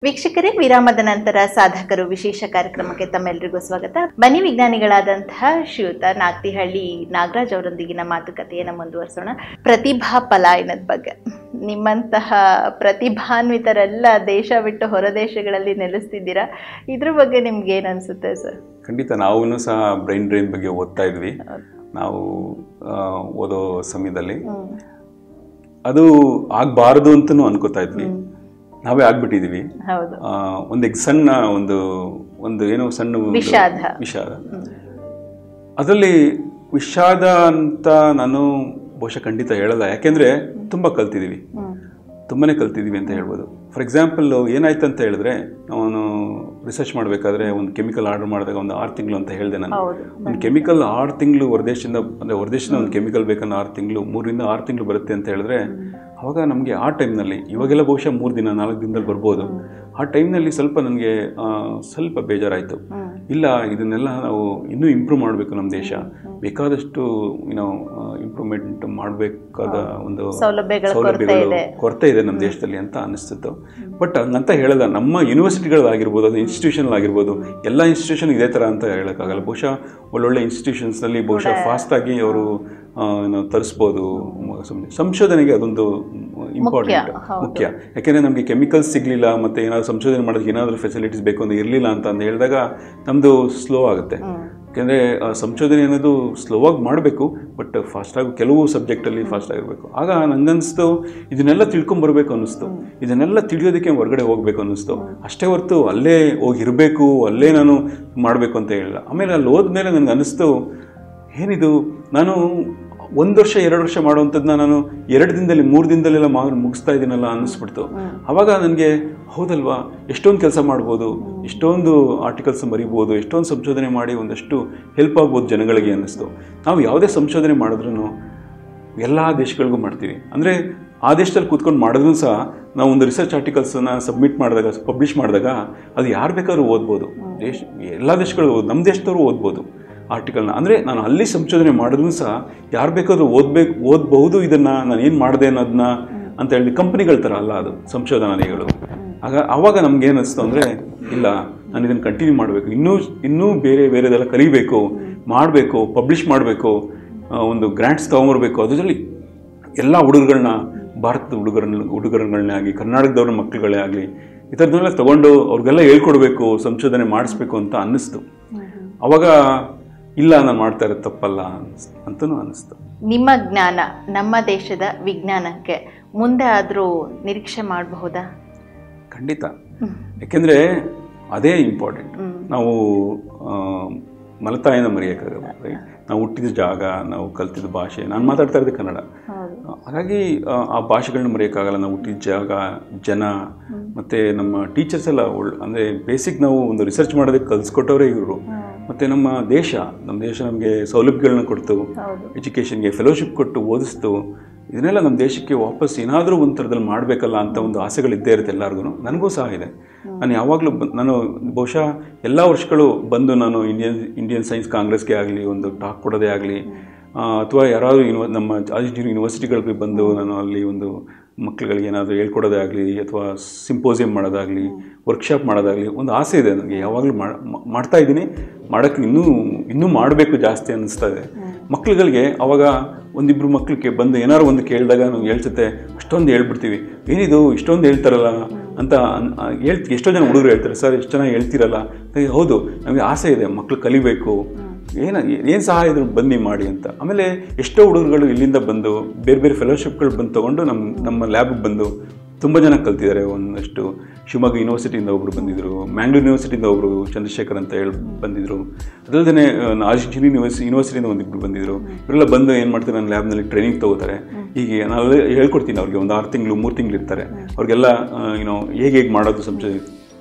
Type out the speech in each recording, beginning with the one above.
ವೀಕ್ಷಕರೇ ವಿರಾಮದ ನಂತರ ಸಾಧಕರು ವಿಶೇಷ ಕಾರ್ಯಕ್ರಮಕ್ಕೆ ತಮ್ಮೆಲ್ಲರಿಗೂ ಸ್ವಾಗತ ಬನ್ನಿ ವಿಜ್ಞಾನಿಗಳಾದಂತಹ ಶ್ರೀಯುತ ನಾಗ್ತಿಹಳ್ಳಿ ನಾಗರಾಜ್ ಅವರೊಂದಿಗಿನ ಮಾತುಕತೆಯನ್ನು ಮುಂದುವರಿಸೋಣ ಪ್ರತಿಭಾ ಪಲಾಯನದ ಬಗ್ಗೆ ನಿಮ್ಮಂತಹ ಪ್ರತಿಭಾನ್ವಿತರೆಲ್ಲ ದೇಶ ಬಿಟ್ಟು ಹೊರ ದೇಶಗಳಲ್ಲಿ ನೆಲೆಸ್ತಿದ್ದೀರಾ ಇದ್ರ ಬಗ್ಗೆ ನಿಮ್ಗೆ ಏನ್ ಅನ್ಸುತ್ತೆ ಸರ್ ಖಂಡಿತ ನಾವು ಸಹ ಬ್ರೈನ್ ಡ್ರೈನ್ ಬಗ್ಗೆ ಓದ್ತಾ ಇದ್ವಿ ನಾವು ಆ, ಓದೋ ಸಮಯದಲ್ಲಿ ಅದು ಆಗಬಾರದು ಅಂತಲೂ ಅನ್ಕೋತಾ ಇದ್ವಿ ನಾವೇ ಆಗ್ಬಿಟ್ಟಿದೀವಿ ಹೌದು ಆ, ಒಂದು ಎಗ್ ಸಣ್ಣ ಒಂದು ಒಂದು ಏನೋ ಸಣ್ಣ ಒಂದು ವಿಷಾದ. ವಿಷಾದ ಅದರಲ್ಲಿ ವಿಷಾದ ಅಂತ ನಾನು ಬಹುಶಃ ಖಂಡಿತ ಹೇಳಲ್ಲ ಯಾಕೆಂದ್ರೆ ತುಂಬಾ ಕಲ್ತಿದೀವಿ ಹ್ಮ್ ತುಂಬಾನೇ ಕಲ್ತಿದೀವಿ ಅಂತ ಹೇಳ್ಬೋದು ಫಾರ್ ಎಕ್ಸಾಂಪಲ್ ಏನಾಯ್ತು ಅಂತ ಹೇಳಿದ್ರೆ ನಾನು ರಿಸರ್ಚ್ ಮಾಡಬೇಕಾದ್ರೆ ಒಂದು ಕೆಮಿಕಲ್ ಆರ್ಡರ್ ಮಾಡಿದಾಗ ಒಂದು ಆರು ತಿಂಗಳು ಅಂತ ಹೇಳಿದೆ ನಾನು ಹೌದು ಒಂದು ಕೆಮಿಕಲ್ ಆರು ತಿಂಗಳು ಹೊರದೇಶದಿಂದ ಅಂದರೆ ಹೊರದೇಶದಿಂದ ಒಂದು ಕೆಮಿಕಲ್ ಬೇಕನ್ನೋ ಆರು ತಿಂಗಳು ಮೂರರಿಂದ ಆರು ತಿಂಗಳು ಬರುತ್ತೆ ಅಂತ ಹೇಳಿದ್ರೆ ಅವಾಗ ನಮಗೆ ಆ ಟೈಮ್ನಲ್ಲಿ ಇವಾಗೆಲ್ಲ ಬಹುಶಃ ಮೂರು ದಿನ ನಾಲ್ಕು ದಿನದಲ್ಲಿ ಬರ್ಬೋದು ಆ ಟೈಮ್ನಲ್ಲಿ ಸ್ವಲ್ಪ ನನಗೆ ಸ್ವಲ್ಪ ಬೇಜಾರಾಯಿತು ಹ್ಮ್ ಇಲ್ಲ ಇದನ್ನೆಲ್ಲ ನಾವು ಇನ್ನೂ ಇಂಪ್ರೂವ್ ಮಾಡಬೇಕು ನಮ್ಮ ದೇಶ ಬೇಕಾದಷ್ಟು ಏನೋ ಇಂಪ್ರೂವ್ಮೆಂಟ್ ಮಾಡಬೇಕಾದ ಒಂದು ಸೌಲಭ್ಯಗಳ ಕೊರತೆ ಸೌಲಭ್ಯಗಳು ಇದೆ ಕೊರತೆ ಇದೆ ನಮ್ಮ ದೇಶದಲ್ಲಿ ಅಂತ ಅನಿಸ್ತಿತ್ತು ಬಟ್ ಹಂಗಂತ ಹೇಳಲ್ಲ ನಮ್ಮ ಯೂನಿವರ್ಸಿಟಿಗಳಾಗಿರ್ಬೋದು ಅದು ಇನ್ಸ್ಟಿಟ್ಯೂಷನ್ ಆಗಿರ್ಬೋದು ಎಲ್ಲ ಇನ್ಸ್ಟಿಟ್ಯೂಷನ್ ಇದೇ ಥರ ಅಂತ ಹೇಳೋಕ್ಕಾಗಲ್ಲ ಬಹುಶಃ ಒಳ್ಳೊಳ್ಳೆ ಇನ್ಸ್ಟಿಟ್ಯೂಷನ್ಸ್ನಲ್ಲಿ ಬಹುಶಃ ಫಾಸ್ಟಾಗಿ ಅವರು ತರಿಸ್ಬೋದು ಮ- ಸಂಶೋಧನೆಗೆ ಅದೊಂದು ಇಂಪಾರ್ಟೆಂಟ್ ಹೌದು. ಮುಖ್ಯ ಯಾಕೆಂದರೆ ನಮಗೆ ಕೆಮಿಕಲ್ಸ್ ಸಿಗಲಿಲ್ಲ ಮತ್ತು ಏನಾದರೂ ಸಂಶೋಧನೆ ಮಾಡೋದಕ್ಕೆ ಏನಾದರೂ ಫೆಸಿಲಿಟೀಸ್ ಬೇಕು ಅಂತ ಇರಲಿಲ್ಲ ಅಂತ ಅಂದು ಹೇಳಿದಾಗ ನಮ್ಮದು ಸ್ಲೋ ಆಗುತ್ತೆ ಯಾಕೆಂದರೆ ಸಂಶೋಧನೆ ಅನ್ನೋದು ಸ್ಲೋವಾಗಿ ಮಾಡಬೇಕು ಬಟ್ ಫಾಸ್ಟಾಗಿ ಕೆಲವು ಸಬ್ಜೆಕ್ಟಲ್ಲಿ ಫಾಸ್ಟ್ ಆಗಿರಬೇಕು ಆಗ ನಂಗನ್ನಿಸ್ತು ಇದನ್ನೆಲ್ಲ ತಿಳ್ಕೊಂಬರ್ಬೇಕು ಅನ್ನಿಸ್ತು ಇದನ್ನೆಲ್ಲ ತಿಳಿಯೋದಕ್ಕೆ ಹೊರಗಡೆ ಹೋಗ್ಬೇಕು ಅನ್ನಿಸ್ತು ಅಷ್ಟೇ ಹೊರತು ಅಲ್ಲೇ ಹೋಗಿರಬೇಕು ಅಲ್ಲೇ ನಾನು ಮಾಡಬೇಕು ಅಂತ ಹೇಳಿಲ್ಲ ಆಮೇಲೆ ಅಲ್ಲಿ ಹೋದ್ಮೇಲೆ ನನಗೆ ಅನ್ನಿಸ್ತು ಏನಿದು ನಾನು ಒಂದು ವರ್ಷ ಎರಡು ವರ್ಷ ಮಾಡುವಂಥದ್ದನ್ನ ನಾನು ಎರಡು ದಿನದಲ್ಲಿ ಮೂರು ದಿನದಲ್ಲೆಲ್ಲ ಮಾ ಮುಗಿಸ್ತಾ ಇದ್ದೀನಲ್ಲ ಅನ್ನಿಸ್ಬಿಡ್ತು ಆವಾಗ ನನಗೆ ಹೌದಲ್ವಾ ಎಷ್ಟೊಂದು ಕೆಲಸ ಮಾಡ್ಬೋದು ಎಷ್ಟೊಂದು ಆರ್ಟಿಕಲ್ಸ್ ಬರಿಬೋದು ಎಷ್ಟೊಂದು ಸಂಶೋಧನೆ ಮಾಡಿ ಒಂದಷ್ಟು ಹೆಲ್ಪ್ ಆಗ್ಬೋದು ಜನಗಳಿಗೆ ಅನ್ನಿಸ್ತು ನಾವು ಯಾವುದೇ ಸಂಶೋಧನೆ ಮಾಡಿದ್ರೂ ಎಲ್ಲ ದೇಶಗಳಿಗೂ ಮಾಡ್ತೀವಿ ಅಂದರೆ ಆ ದೇಶದಲ್ಲಿ ಕೂತ್ಕೊಂಡು ಮಾಡಿದ್ರೂ ಸಹ ನಾವು ಒಂದು ರಿಸರ್ಚ್ ಆರ್ಟಿಕಲ್ಸನ್ನ ಸಬ್ಮಿಟ್ ಮಾಡಿದಾಗ ಪಬ್ಲಿಷ್ ಮಾಡಿದಾಗ ಅದು ಯಾರು ಬೇಕಾದ್ರೂ ಓದ್ಬೋದು ದೇಶ ಎಲ್ಲ ದೇಶಗಳು ಓದ್- ನಮ್ಮ ದೇಶದವರು ಓದ್ಬೋದು ಆರ್ಟಿಕಲ್ನ ಅಂದರೆ ನಾನು ಅಲ್ಲಿ ಸಂಶೋಧನೆ ಮಾಡಿದ್ರೂ ಸಹ ಯಾರು ಬೇಕಾದ್ರೂ ಓದ್ಬೇಕು ಓದಬಹುದು ಇದನ್ನು ನಾನು ಏನು ಮಾಡಿದೆ ಅನ್ನೋದನ್ನ ಅಂತ ಹೇಳಿ ಕಂಪ್ನಿಗಳ ಥರ ಅಲ್ಲ ಅದು ಸಂಶೋಧನಾಲಯಗಳು ಆಗ ಆವಾಗ ನಮ್ಗೆ ಏನು ಅನಿಸ್ತು ಅಂದರೆ ಇಲ್ಲ ನಾನು ಇದನ್ನು ಕಂಟಿನ್ಯೂ ಮಾಡಬೇಕು ಇನ್ನೂ ಇನ್ನೂ ಬೇರೆ ಬೇರೆದೆಲ್ಲ ಕಲಿಬೇಕು ಮಾಡಬೇಕು ಪಬ್ಲಿಷ್ ಮಾಡಬೇಕು ಒಂದು ಗ್ರ್ಯಾಂಟ್ಸ್ ತೊಗೊಂಬರ್ಬೇಕು ಅದರಲ್ಲಿ ಎಲ್ಲ ಹುಡುಗರನ್ನ ಭಾರತದ ಹುಡುಗರನ್ನ ಹುಡುಗರುಗಳನ್ನೇ ಆಗಲಿ ಕರ್ನಾಟಕದವ್ರ ಮಕ್ಕಳುಗಳೇ ಆಗಲಿ ಈ ಥರದನ್ನೆಲ್ಲ ತೊಗೊಂಡು ಅವ್ರಿಗೆಲ್ಲ ಹೇಳ್ಕೊಡ್ಬೇಕು ಸಂಶೋಧನೆ ಮಾಡಿಸ್ಬೇಕು ಅಂತ ಅನ್ನಿಸ್ತು ಅವಾಗ ಇಲ್ಲ ನಾನು ಮಾಡ್ತಾ ಇರೋದು ತಪ್ಪಲ್ಲ ಅನ್ಸ್ ಅಂತಲೂ ಅನ್ನಿಸ್ತು ನಿಮ್ಮ ಜ್ಞಾನ ನಮ್ಮ ದೇಶದ ವಿಜ್ಞಾನಕ್ಕೆ ಮುಂದೆ ಆದರೂ ನಿರೀಕ್ಷೆ ಮಾಡಬಹುದಾ ಖಂಡಿತ ಯಾಕೆಂದರೆ ಅದೇ ಇಂಪಾರ್ಟೆಂಟ್ ನಾವು ಆ, ಮಲತಾಯಿನ ಮರೆಯೋಕ್ಕಾಗಲ್ಲ right? ನಾವು ಹುಟ್ಟಿದ ಜಾಗ ನಾವು ಕಲ್ತಿದ್ದ ಭಾಷೆ ನಾನು ಮಾತಾಡ್ತಾ ಇರೋದು ಕನ್ನಡ ಹೌದು ಹಾಗಾಗಿ ಆ, ಆ ಭಾಷೆಗಳನ್ನ ಮರೆಯೋಕ್ಕಾಗಲ್ಲ ನಾವು ಹುಟ್ಟಿದ ಜಾಗ ಜನ ಮತ್ತು ನಮ್ಮ ಟೀಚರ್ಸ್ ಎಲ್ಲ ಒಳ್ ಅಂದರೆ ಬೇಸಿಕ್ ನಾವು ಒಂದು ರಿಸರ್ಚ್ ಮಾಡೋದಕ್ಕೆ ಕಲಿಸ್ಕೊಟ್ಟವರೇ ಇವರು ಮತ್ತು ನಮ್ಮ ದೇಶ ನಮ್ಮ ದೇಶ ನಮಗೆ ಸೌಲಭ್ಯಗಳನ್ನ ಕೊಡ್ತು ಹೌದು ಎಜುಕೇಷನ್ಗೆ ಫೆಲೋಶಿಪ್ ಕೊಟ್ಟು ಓದಿಸ್ತು ಇದನ್ನೆಲ್ಲ ನಮ್ಮ ದೇಶಕ್ಕೆ ವಾಪಸ್ ಏನಾದರೂ ಒಂದು ಥರದಲ್ಲಿ ಮಾಡಬೇಕಲ್ಲ ಅಂತ ಒಂದು ಆಸೆಗಳು ಇದ್ದೇ ಇರುತ್ತೆ ಎಲ್ಲರಿಗೂ ನನಗೂ ಸಹ ಇದೆ ನಾನು ಯಾವಾಗಲೂ ನಾನು ಬಹುಶಃ ಎಲ್ಲ ವರ್ಷಗಳು ಬಂದು ನಾನು ಇಂಡಿಯನ್ ಇಂಡಿಯನ್ ಸೈನ್ಸ್ ಕಾಂಗ್ರೆಸ್ಗೆ ಆಗಲಿ ಒಂದು ಟಾಕ್ ಕೊಡೋದೇ ಆಗಲಿ ಅಥವಾ ಯಾರಾದರೂ ಯೂನಿವ ನಮ್ಮ ಆದಿತ್ಯ ಯೂನಿವರ್ಸಿಟಿಗಳಿಗೆ ಬಂದು ನಾನು ಅಲ್ಲಿ ಒಂದು ಮಕ್ಕಳುಗಳಿಗೆ ಏನಾದರೂ ಹೇಳ್ಕೊಡೋದೇ ಆಗಲಿ ಅಥವಾ ಸಿಂಪೋಸಿಯಂ ಮಾಡೋದಾಗಲಿ ವರ್ಕ್ಶಾಪ್ ಮಾಡೋದಾಗಲಿ ಒಂದು ಆಸೆ ಇದೆ ನನಗೆ ಯಾವಾಗಲೂ ಮಾಡ್ತಾ ಇದ್ದೀನಿ ಮಾಡೋಕ್ಕೆ ಇನ್ನೂ ಇನ್ನೂ ಮಾಡಬೇಕು ಜಾಸ್ತಿ ಅನ್ನಿಸ್ತಾ ಇದೆ ಮಕ್ಳುಗಳಿಗೆ ಅವಾಗ ಒಂದಿಬ್ರು ಮಕ್ಳಿಗೆ ಬಂದು ಏನಾರು ಒಂದು ಕೇಳಿದಾಗ ನಾವು ಹೇಳ್ಸುತ್ತೆ ಅಷ್ಟೊಂದು ಹೇಳ್ಬಿಡ್ತೀವಿ ಏನಿದು ಇಷ್ಟೊಂದು ಹೇಳ್ತಾರಲ್ಲ ಅಂತ ಅನ್- ಆ, ಹೇಳ್ ಎಷ್ಟೋ ಜನ ಹುಡುಗರು ಹೇಳ್ತಾರೆ ಸರ್ ಎಷ್ಟು ಚೆನ್ನಾಗಿ ಹೇಳ್ತೀರಲ್ಲ ಏ, ಹೌದು ನಮಗೆ ಆಸೆ ಇದೆ ಮಕ್ಳು ಕಲಿಬೇಕು ಏನು ಏನು ಸಹಾಯ ಇದ್ರು ಬನ್ನಿ ಮಾಡಿ ಅಂತ ಆಮೇಲೆ ಎಷ್ಟೋ ಹುಡುಗರುಗಳು ಇಲ್ಲಿಂದ ಬಂದು ಬೇರೆ ಬೇರೆ ಫೆಲೋಶಿಪ್ಗಳು ಬಂದು ತೊಗೊಂಡು ನಮ್ಮ ನಮ್ಮ ಲ್ಯಾಬ್ಗೆ ಬಂದು ತುಂಬ ಜನ ಕಲ್ತಿದ್ದಾರೆ ಒಂದಷ್ಟು ಶಿವಮೊಗ್ಗ ಯೂನಿವರ್ಸಿಟಿಯಿಂದ ಒಬ್ಬರು ಬಂದಿದ್ದರು ಮ್ಯಾಂಗ್ಳೂರ್ ಯೂನಿವರ್ಸಿಟಿಯಿಂದ ಒಬ್ಬರು ಚಂದ್ರಶೇಖರ್ ಅಂತ ಹೇಳಿ ಬಂದಿದ್ದರು ಅದಲ್ಲದೆ ಆರ್ಜಿನ್ ಯೂನಿವರ್ಸಿ ಯೂನಿವರ್ಸಿಟಿಯಿಂದ ಒಂದಿಬ್ಬರು ಬಂದಿದ್ದರು ಇವರೆಲ್ಲ ಬಂದು ಏನು ಮಾಡ್ತಾರೆ ನನ್ನ ಲ್ಯಾಬ್ನಲ್ಲಿ ಟ್ರೈನಿಂಗ್ ತೊಗೋತಾರೆ ಹೀಗೆ ನಾನು ಹೇಳ್ಕೊಡ್ತೀನಿ ಅವ್ರಿಗೆ ಒಂದು ಆರು ತಿಂಗಳು ಮೂರು ತಿಂಗಳು ಇರ್ತಾರೆ ಅವ್ರಿಗೆಲ್ಲ ಏನೋ ಹೇಗೆ ಹೇಗೆ ಮಾಡೋದು ಸಂಶೋಧನೆ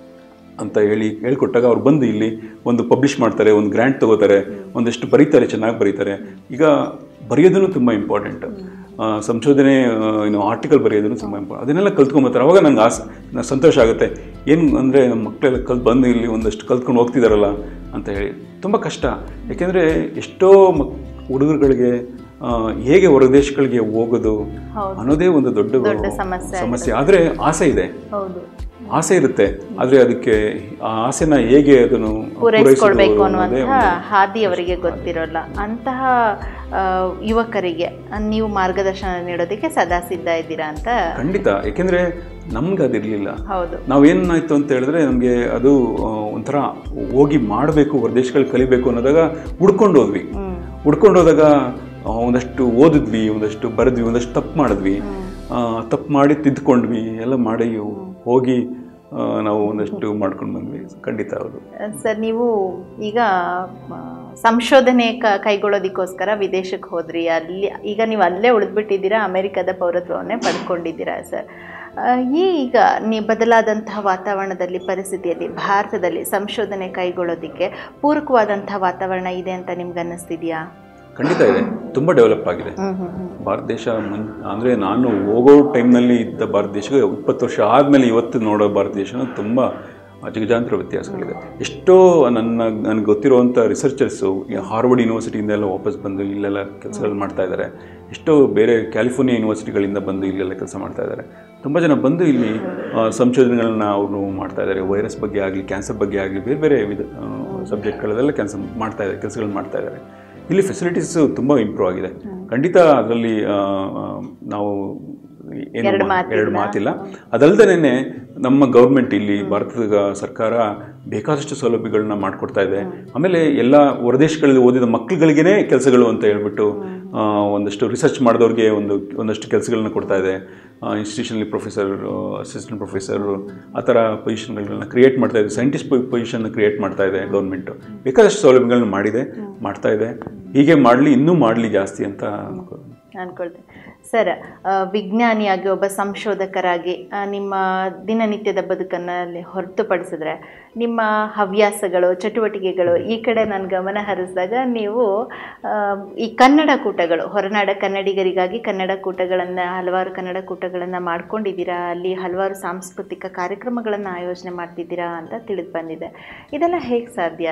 ಅಂತ ಹೇಳಿ ಹೇಳ್ಕೊಟ್ಟಾಗ ಅವ್ರು ಬಂದು ಇಲ್ಲಿ ಒಂದು ಪಬ್ಲಿಷ್ ಮಾಡ್ತಾರೆ ಒಂದು ಗ್ರ್ಯಾಂಟ್ ತಗೋತಾರೆ ಒಂದಷ್ಟು ಬರೀತಾರೆ ಚೆನ್ನಾಗಿ ಬರೀತಾರೆ ಈಗ ಬರೆಯೋದನ್ನು ತುಂಬ ಇಂಪಾರ್ಟೆಂಟ್ ಸಂಶೋಧನೆ ಏನು ಆರ್ಟಿಕಲ್ ಬರೆಯೋದನ್ನು ತುಂಬ ಇಂಪಾರ್ಟೆಂಟ್ ಅದನ್ನೆಲ್ಲ ಕಲ್ತ್ಕೊಂಬರ್ತಾರೆ ಅವಾಗ ನಂಗೆ ಆಸೆ ನಂಗೆ ಸಂತೋಷ ಆಗುತ್ತೆ ಏನು ಅಂದರೆ ನಮ್ಮ ಮಕ್ಕಳೆಲ್ಲ ಕಲ್ ಬಂದು ಇಲ್ಲಿ ಒಂದಷ್ಟು ಕಲ್ತ್ಕೊಂಡು ಹೋಗ್ತಿದಾರಲ್ಲ ಅಂತ ಹೇಳಿ ತುಂಬ ಕಷ್ಟ ಯಾಕೆಂದರೆ ಎಷ್ಟೋ ಮಕ್ ಹುಡುಗರುಗಳಿಗೆ ಆ, ಹೇಗೆ ಹೊರದೇಶಗಳಿಗೆ ಹೋಗೋದು ಹೌದು. ಅನ್ನೋದೇ ಒಂದು ದೊಡ್ಡ ದೊಡ್ಡ ಸಮಸ್ಯೆ ಸಮಸ್ಯೆ ಆದರೆ ಆಸೆ ಇದೆ ಹೌದು ಆಸೆ ಇರುತ್ತೆ ಆದರೆ ಅದಕ್ಕೆ ಆ ಆಸೆನ ಹೇಗೆ ಅದನ್ನು ಪೂರೈಸ್ಕೊಳ್ಬೇಕು ಪೂರೈಸೋದು ಅನ್ನೋದೇ ಅನ್ನುವಂತಹ ಹಾದಿ ಅವರಿಗೆ ಗೊತ್ತಿರೋಲ್ಲ ಅಂತಹ ಆ, ಯುವಕರಿಗೆ ನೀವು ಮಾರ್ಗದರ್ಶನ ನೀಡೋದಕ್ಕೆ ಸದಾ ಸಿದ್ಧ ಇದ್ದೀರಾ ಅಂತ ಖಂಡಿತ ಯಾಕೆಂದರೆ ನಮ್ಗೆ ಅದಿರಲಿಲ್ಲ ಹೌದು ನಾವೇನಾಯ್ತು ಅಂತ ಹೇಳಿದ್ರೆ ನಮಗೆ ಅದು ಆ, ಒಂಥರ ಹೋಗಿ ಮಾಡಬೇಕು ಹೊರದೇಶಗಳು ಕಲಿಬೇಕು ಅನ್ನೋದಾಗ ಹುಡ್ಕೊಂಡು ಹೋದ್ವಿ ಹ್ಮ್ ಹುಡ್ಕೊಂಡು ಹೋದಾಗ ಆ, ಒಂದಷ್ಟು ಓದಿದ್ವಿ ಒಂದಷ್ಟು ಬರೆದ್ವಿ ಒಂದಷ್ಟು ತಪ್ಪು ಮಾಡಿದ್ವಿ ತಪ್ಪು ಮಾಡಿ ತಿದ್ದುಕೊಂಡ್ವಿ ಎಲ್ಲ ಮಾಡಿ ಹೋಗಿ ಆ, ನಾವು ಒಂದಷ್ಟು ಮಾಡ್ಕೊಂಡು ಬಂದ್ವಿ ಖಂಡಿತ ಹೌದು ಸರ್ ನೀವು ಈಗ ಆ, ಸಂಶೋಧನೆ ಕ ಕೈಗೊಳ್ಳೋದಕ್ಕೋಸ್ಕರ ವಿದೇಶಕ್ಕೆ ಹೋದ್ರಿ ಅಲ್ಲಿ ಈಗ ನೀವು ಅಲ್ಲೇ ಉಳಿದ್ಬಿಟ್ಟಿದ್ದೀರಾ ಅಮೆರಿಕದ ಪೌರತ್ವವನ್ನೇ ಪಡ್ಕೊಂಡಿದ್ದೀರಾ ಸರ್ ಆ, ಈಗ ನೀ ಬದಲಾದಂತಹ ವಾತಾವರಣದಲ್ಲಿ ಪರಿಸ್ಥಿತಿಯಲ್ಲಿ ಭಾರತದಲ್ಲಿ ಸಂಶೋಧನೆ ಕೈಗೊಳ್ಳೋದಕ್ಕೆ ಪೂರಕವಾದಂತಹ ವಾತಾವರಣ ಇದೆ ಅಂತ ನಿಮ್ಗೆ ಅನ್ನಿಸ್ತಿದೆಯಾ ಖಂಡಿತ ಇದೆ ತುಂಬ ಡೆವಲಪ್ ಆಗಿದೆ ಹ್ಮ್ ಹ್ಮ್ ಹ್ಮ್ ಭಾರತ ದೇಶ ಮುನ್ ಅಂದರೆ ನಾನು ಹೋಗೋ ಟೈಮ್ನಲ್ಲಿ ಇದ್ದ ಭಾರತ ದೇಶ ಇಪ್ಪತ್ತು ವರ್ಷ ಆದಮೇಲೆ ಇವತ್ತು ನೋಡೋ ಭಾರತ ದೇಶನ ತುಂಬ ಅಜಗಜಾಂತರ ವ್ಯತ್ಯಾಸಗಳಿದೆ ಎಷ್ಟೋ ನನ್ನ ನನಗೆ ಗೊತ್ತಿರುವಂಥ ರಿಸರ್ಚರ್ಸು ಹಾರ್ವರ್ಡ್ ಯೂನಿವರ್ಸಿಟಿಯಿಂದ ಎಲ್ಲ ವಾಪಸ್ ಬಂದು ಇಲ್ಲೆಲ್ಲ ಕೆಲಸಗಳು ಮಾಡ್ತಾ ಇದ್ದಾರೆ ಎಷ್ಟೋ ಬೇರೆ ಕ್ಯಾಲಿಫೋರ್ನಿಯಾ ಯೂನಿವರ್ಸಿಟಿಗಳಿಂದ ಬಂದು ಇಲ್ಲೆಲ್ಲ ಕೆಲಸ ಮಾಡ್ತಾ ಇದ್ದಾರೆ ತುಂಬ ಜನ ಬಂದು ಇಲ್ಲಿ ಆ, ಸಂಶೋಧನೆಗಳನ್ನ ಅವರು ಮಾಡ್ತಾ ಇದ್ದಾರೆ ವೈರಸ್ ಬಗ್ಗೆ ಆಗಲಿ ಕ್ಯಾನ್ಸರ್ ಬಗ್ಗೆ ಆಗಲಿ ಬೇರೆ ಬೇರೆ ವಿಧ ಸಬ್ಜೆಕ್ಟ್ಗಳಲ್ಲೆಲ್ಲ ಕೆಲಸ ಮಾಡ್ತಾ ಇದ್ದಾರೆ ಕೆಲಸಗಳು ಮಾಡ್ತಾ ಇದ್ದಾರೆ ಇಲ್ಲಿ ಫೆಸಿಲಿಟೀಸ್ ತುಂಬ ಇಂಪ್ರೂವ್ ಆಗಿದೆ ಖಂಡಿತ ಅದರಲ್ಲಿ ನಾವು ಏನು ಎರಡು ಮಾ- ಮಾತಿಲ್ಲ. ಎರಡು ಮಾತಿಲ್ಲ ಅದಲ್ದೇನೆ ನಮ್ಮ ಗೌರ್ಮೆಂಟ್ ಇಲ್ಲಿ ಭಾರತದ ಸರ್ಕಾರ ಬೇಕಾದಷ್ಟು ಸೌಲಭ್ಯಗಳನ್ನ ಮಾಡಿಕೊಡ್ತಾ ಇದೆ ಆಮೇಲೆ ಎಲ್ಲ ಹೊರದೇಶಗಳಲ್ಲಿ ಓದಿದ ಮಕ್ಕಳುಗಳಿಗೇ ಕೆಲಸಗಳು ಅಂತ ಹೇಳ್ಬಿಟ್ಟು ಆ, ಒಂದಷ್ಟು ರಿಸರ್ಚ್ ಮಾಡಿದವ್ರಿಗೆ ಒಂದು ಒಂದಷ್ಟು ಕೆಲಸಗಳನ್ನ ಕೊಡ್ತಾ ಇದೆ ಇನ್ಸ್ಟಿಟ್ಯೂಷನಲ್ಲಿ ಪ್ರೊಫೆಸರ್ ಅಸಿಸ್ಟೆಂಟ್ ಪ್ರೊಫೆಸರ್ ಆ ಥರ ಪೊಸಿಷನ್ಗಳನ್ನ ಕ್ರಿಯೇಟ್ ಮಾಡ್ತಾ ಇದೆ ಸೈಂಟಿಸ್ಟ್ ಪೊಸಿಷನ್ ಕ್ರಿಯೇಟ್ ಮಾಡ್ತಾ ಇದೆ ಗೌರ್ಮೆಂಟು ಬೇಕಾದಷ್ಟು ಸೌಲಭ್ಯಗಳನ್ನ ಮಾಡಿದೆ ಮಾಡ್ತಾ ಇದೆ ಹೀಗೆ ಮಾಡಲಿ ಇನ್ನೂ ಮಾಡಲಿ ಜಾಸ್ತಿ ಅಂತ ಅನ್ಕೊ ಅನ್ಕೊಳ್ತೇನೆ ಸರ್ ಆ, ವಿಜ್ಞಾನಿಯಾಗಿ ಒಬ್ಬ ಸಂಶೋಧಕರಾಗಿ ಆ, ನಿಮ್ಮ ದಿನನಿತ್ಯದ ಬದುಕನ್ನು ಅಲ್ಲಿ ಹೊರತುಪಡಿಸಿದ್ರೆ ನಿಮ್ಮ ಹವ್ಯಾಸಗಳು ಚಟುವಟಿಕೆಗಳು ಈ ಕಡೆ ನಾನು ಗಮನ ಹರಿಸಿದಾಗ ನೀವು ಆ, ಈ ಕನ್ನಡ ಕೂಟಗಳು ಹೊರನಾಡ ಕನ್ನಡಿಗರಿಗಾಗಿ ಕನ್ನಡ ಕೂಟಗಳನ್ನು ಹಲವಾರು ಕನ್ನಡ ಕೂಟಗಳನ್ನು ಮಾಡ್ಕೊಂಡಿದ್ದೀರಾ ಅಲ್ಲಿ ಹಲವಾರು ಸಾಂಸ್ಕೃತಿಕ ಕಾರ್ಯಕ್ರಮಗಳನ್ನು ಆಯೋಜನೆ ಮಾಡ್ತಿದ್ದೀರಾ ಅಂತ ತಿಳಿದು ಬಂದಿದೆ ಇದೆಲ್ಲ ಹೇಗೆ ಸಾಧ್ಯ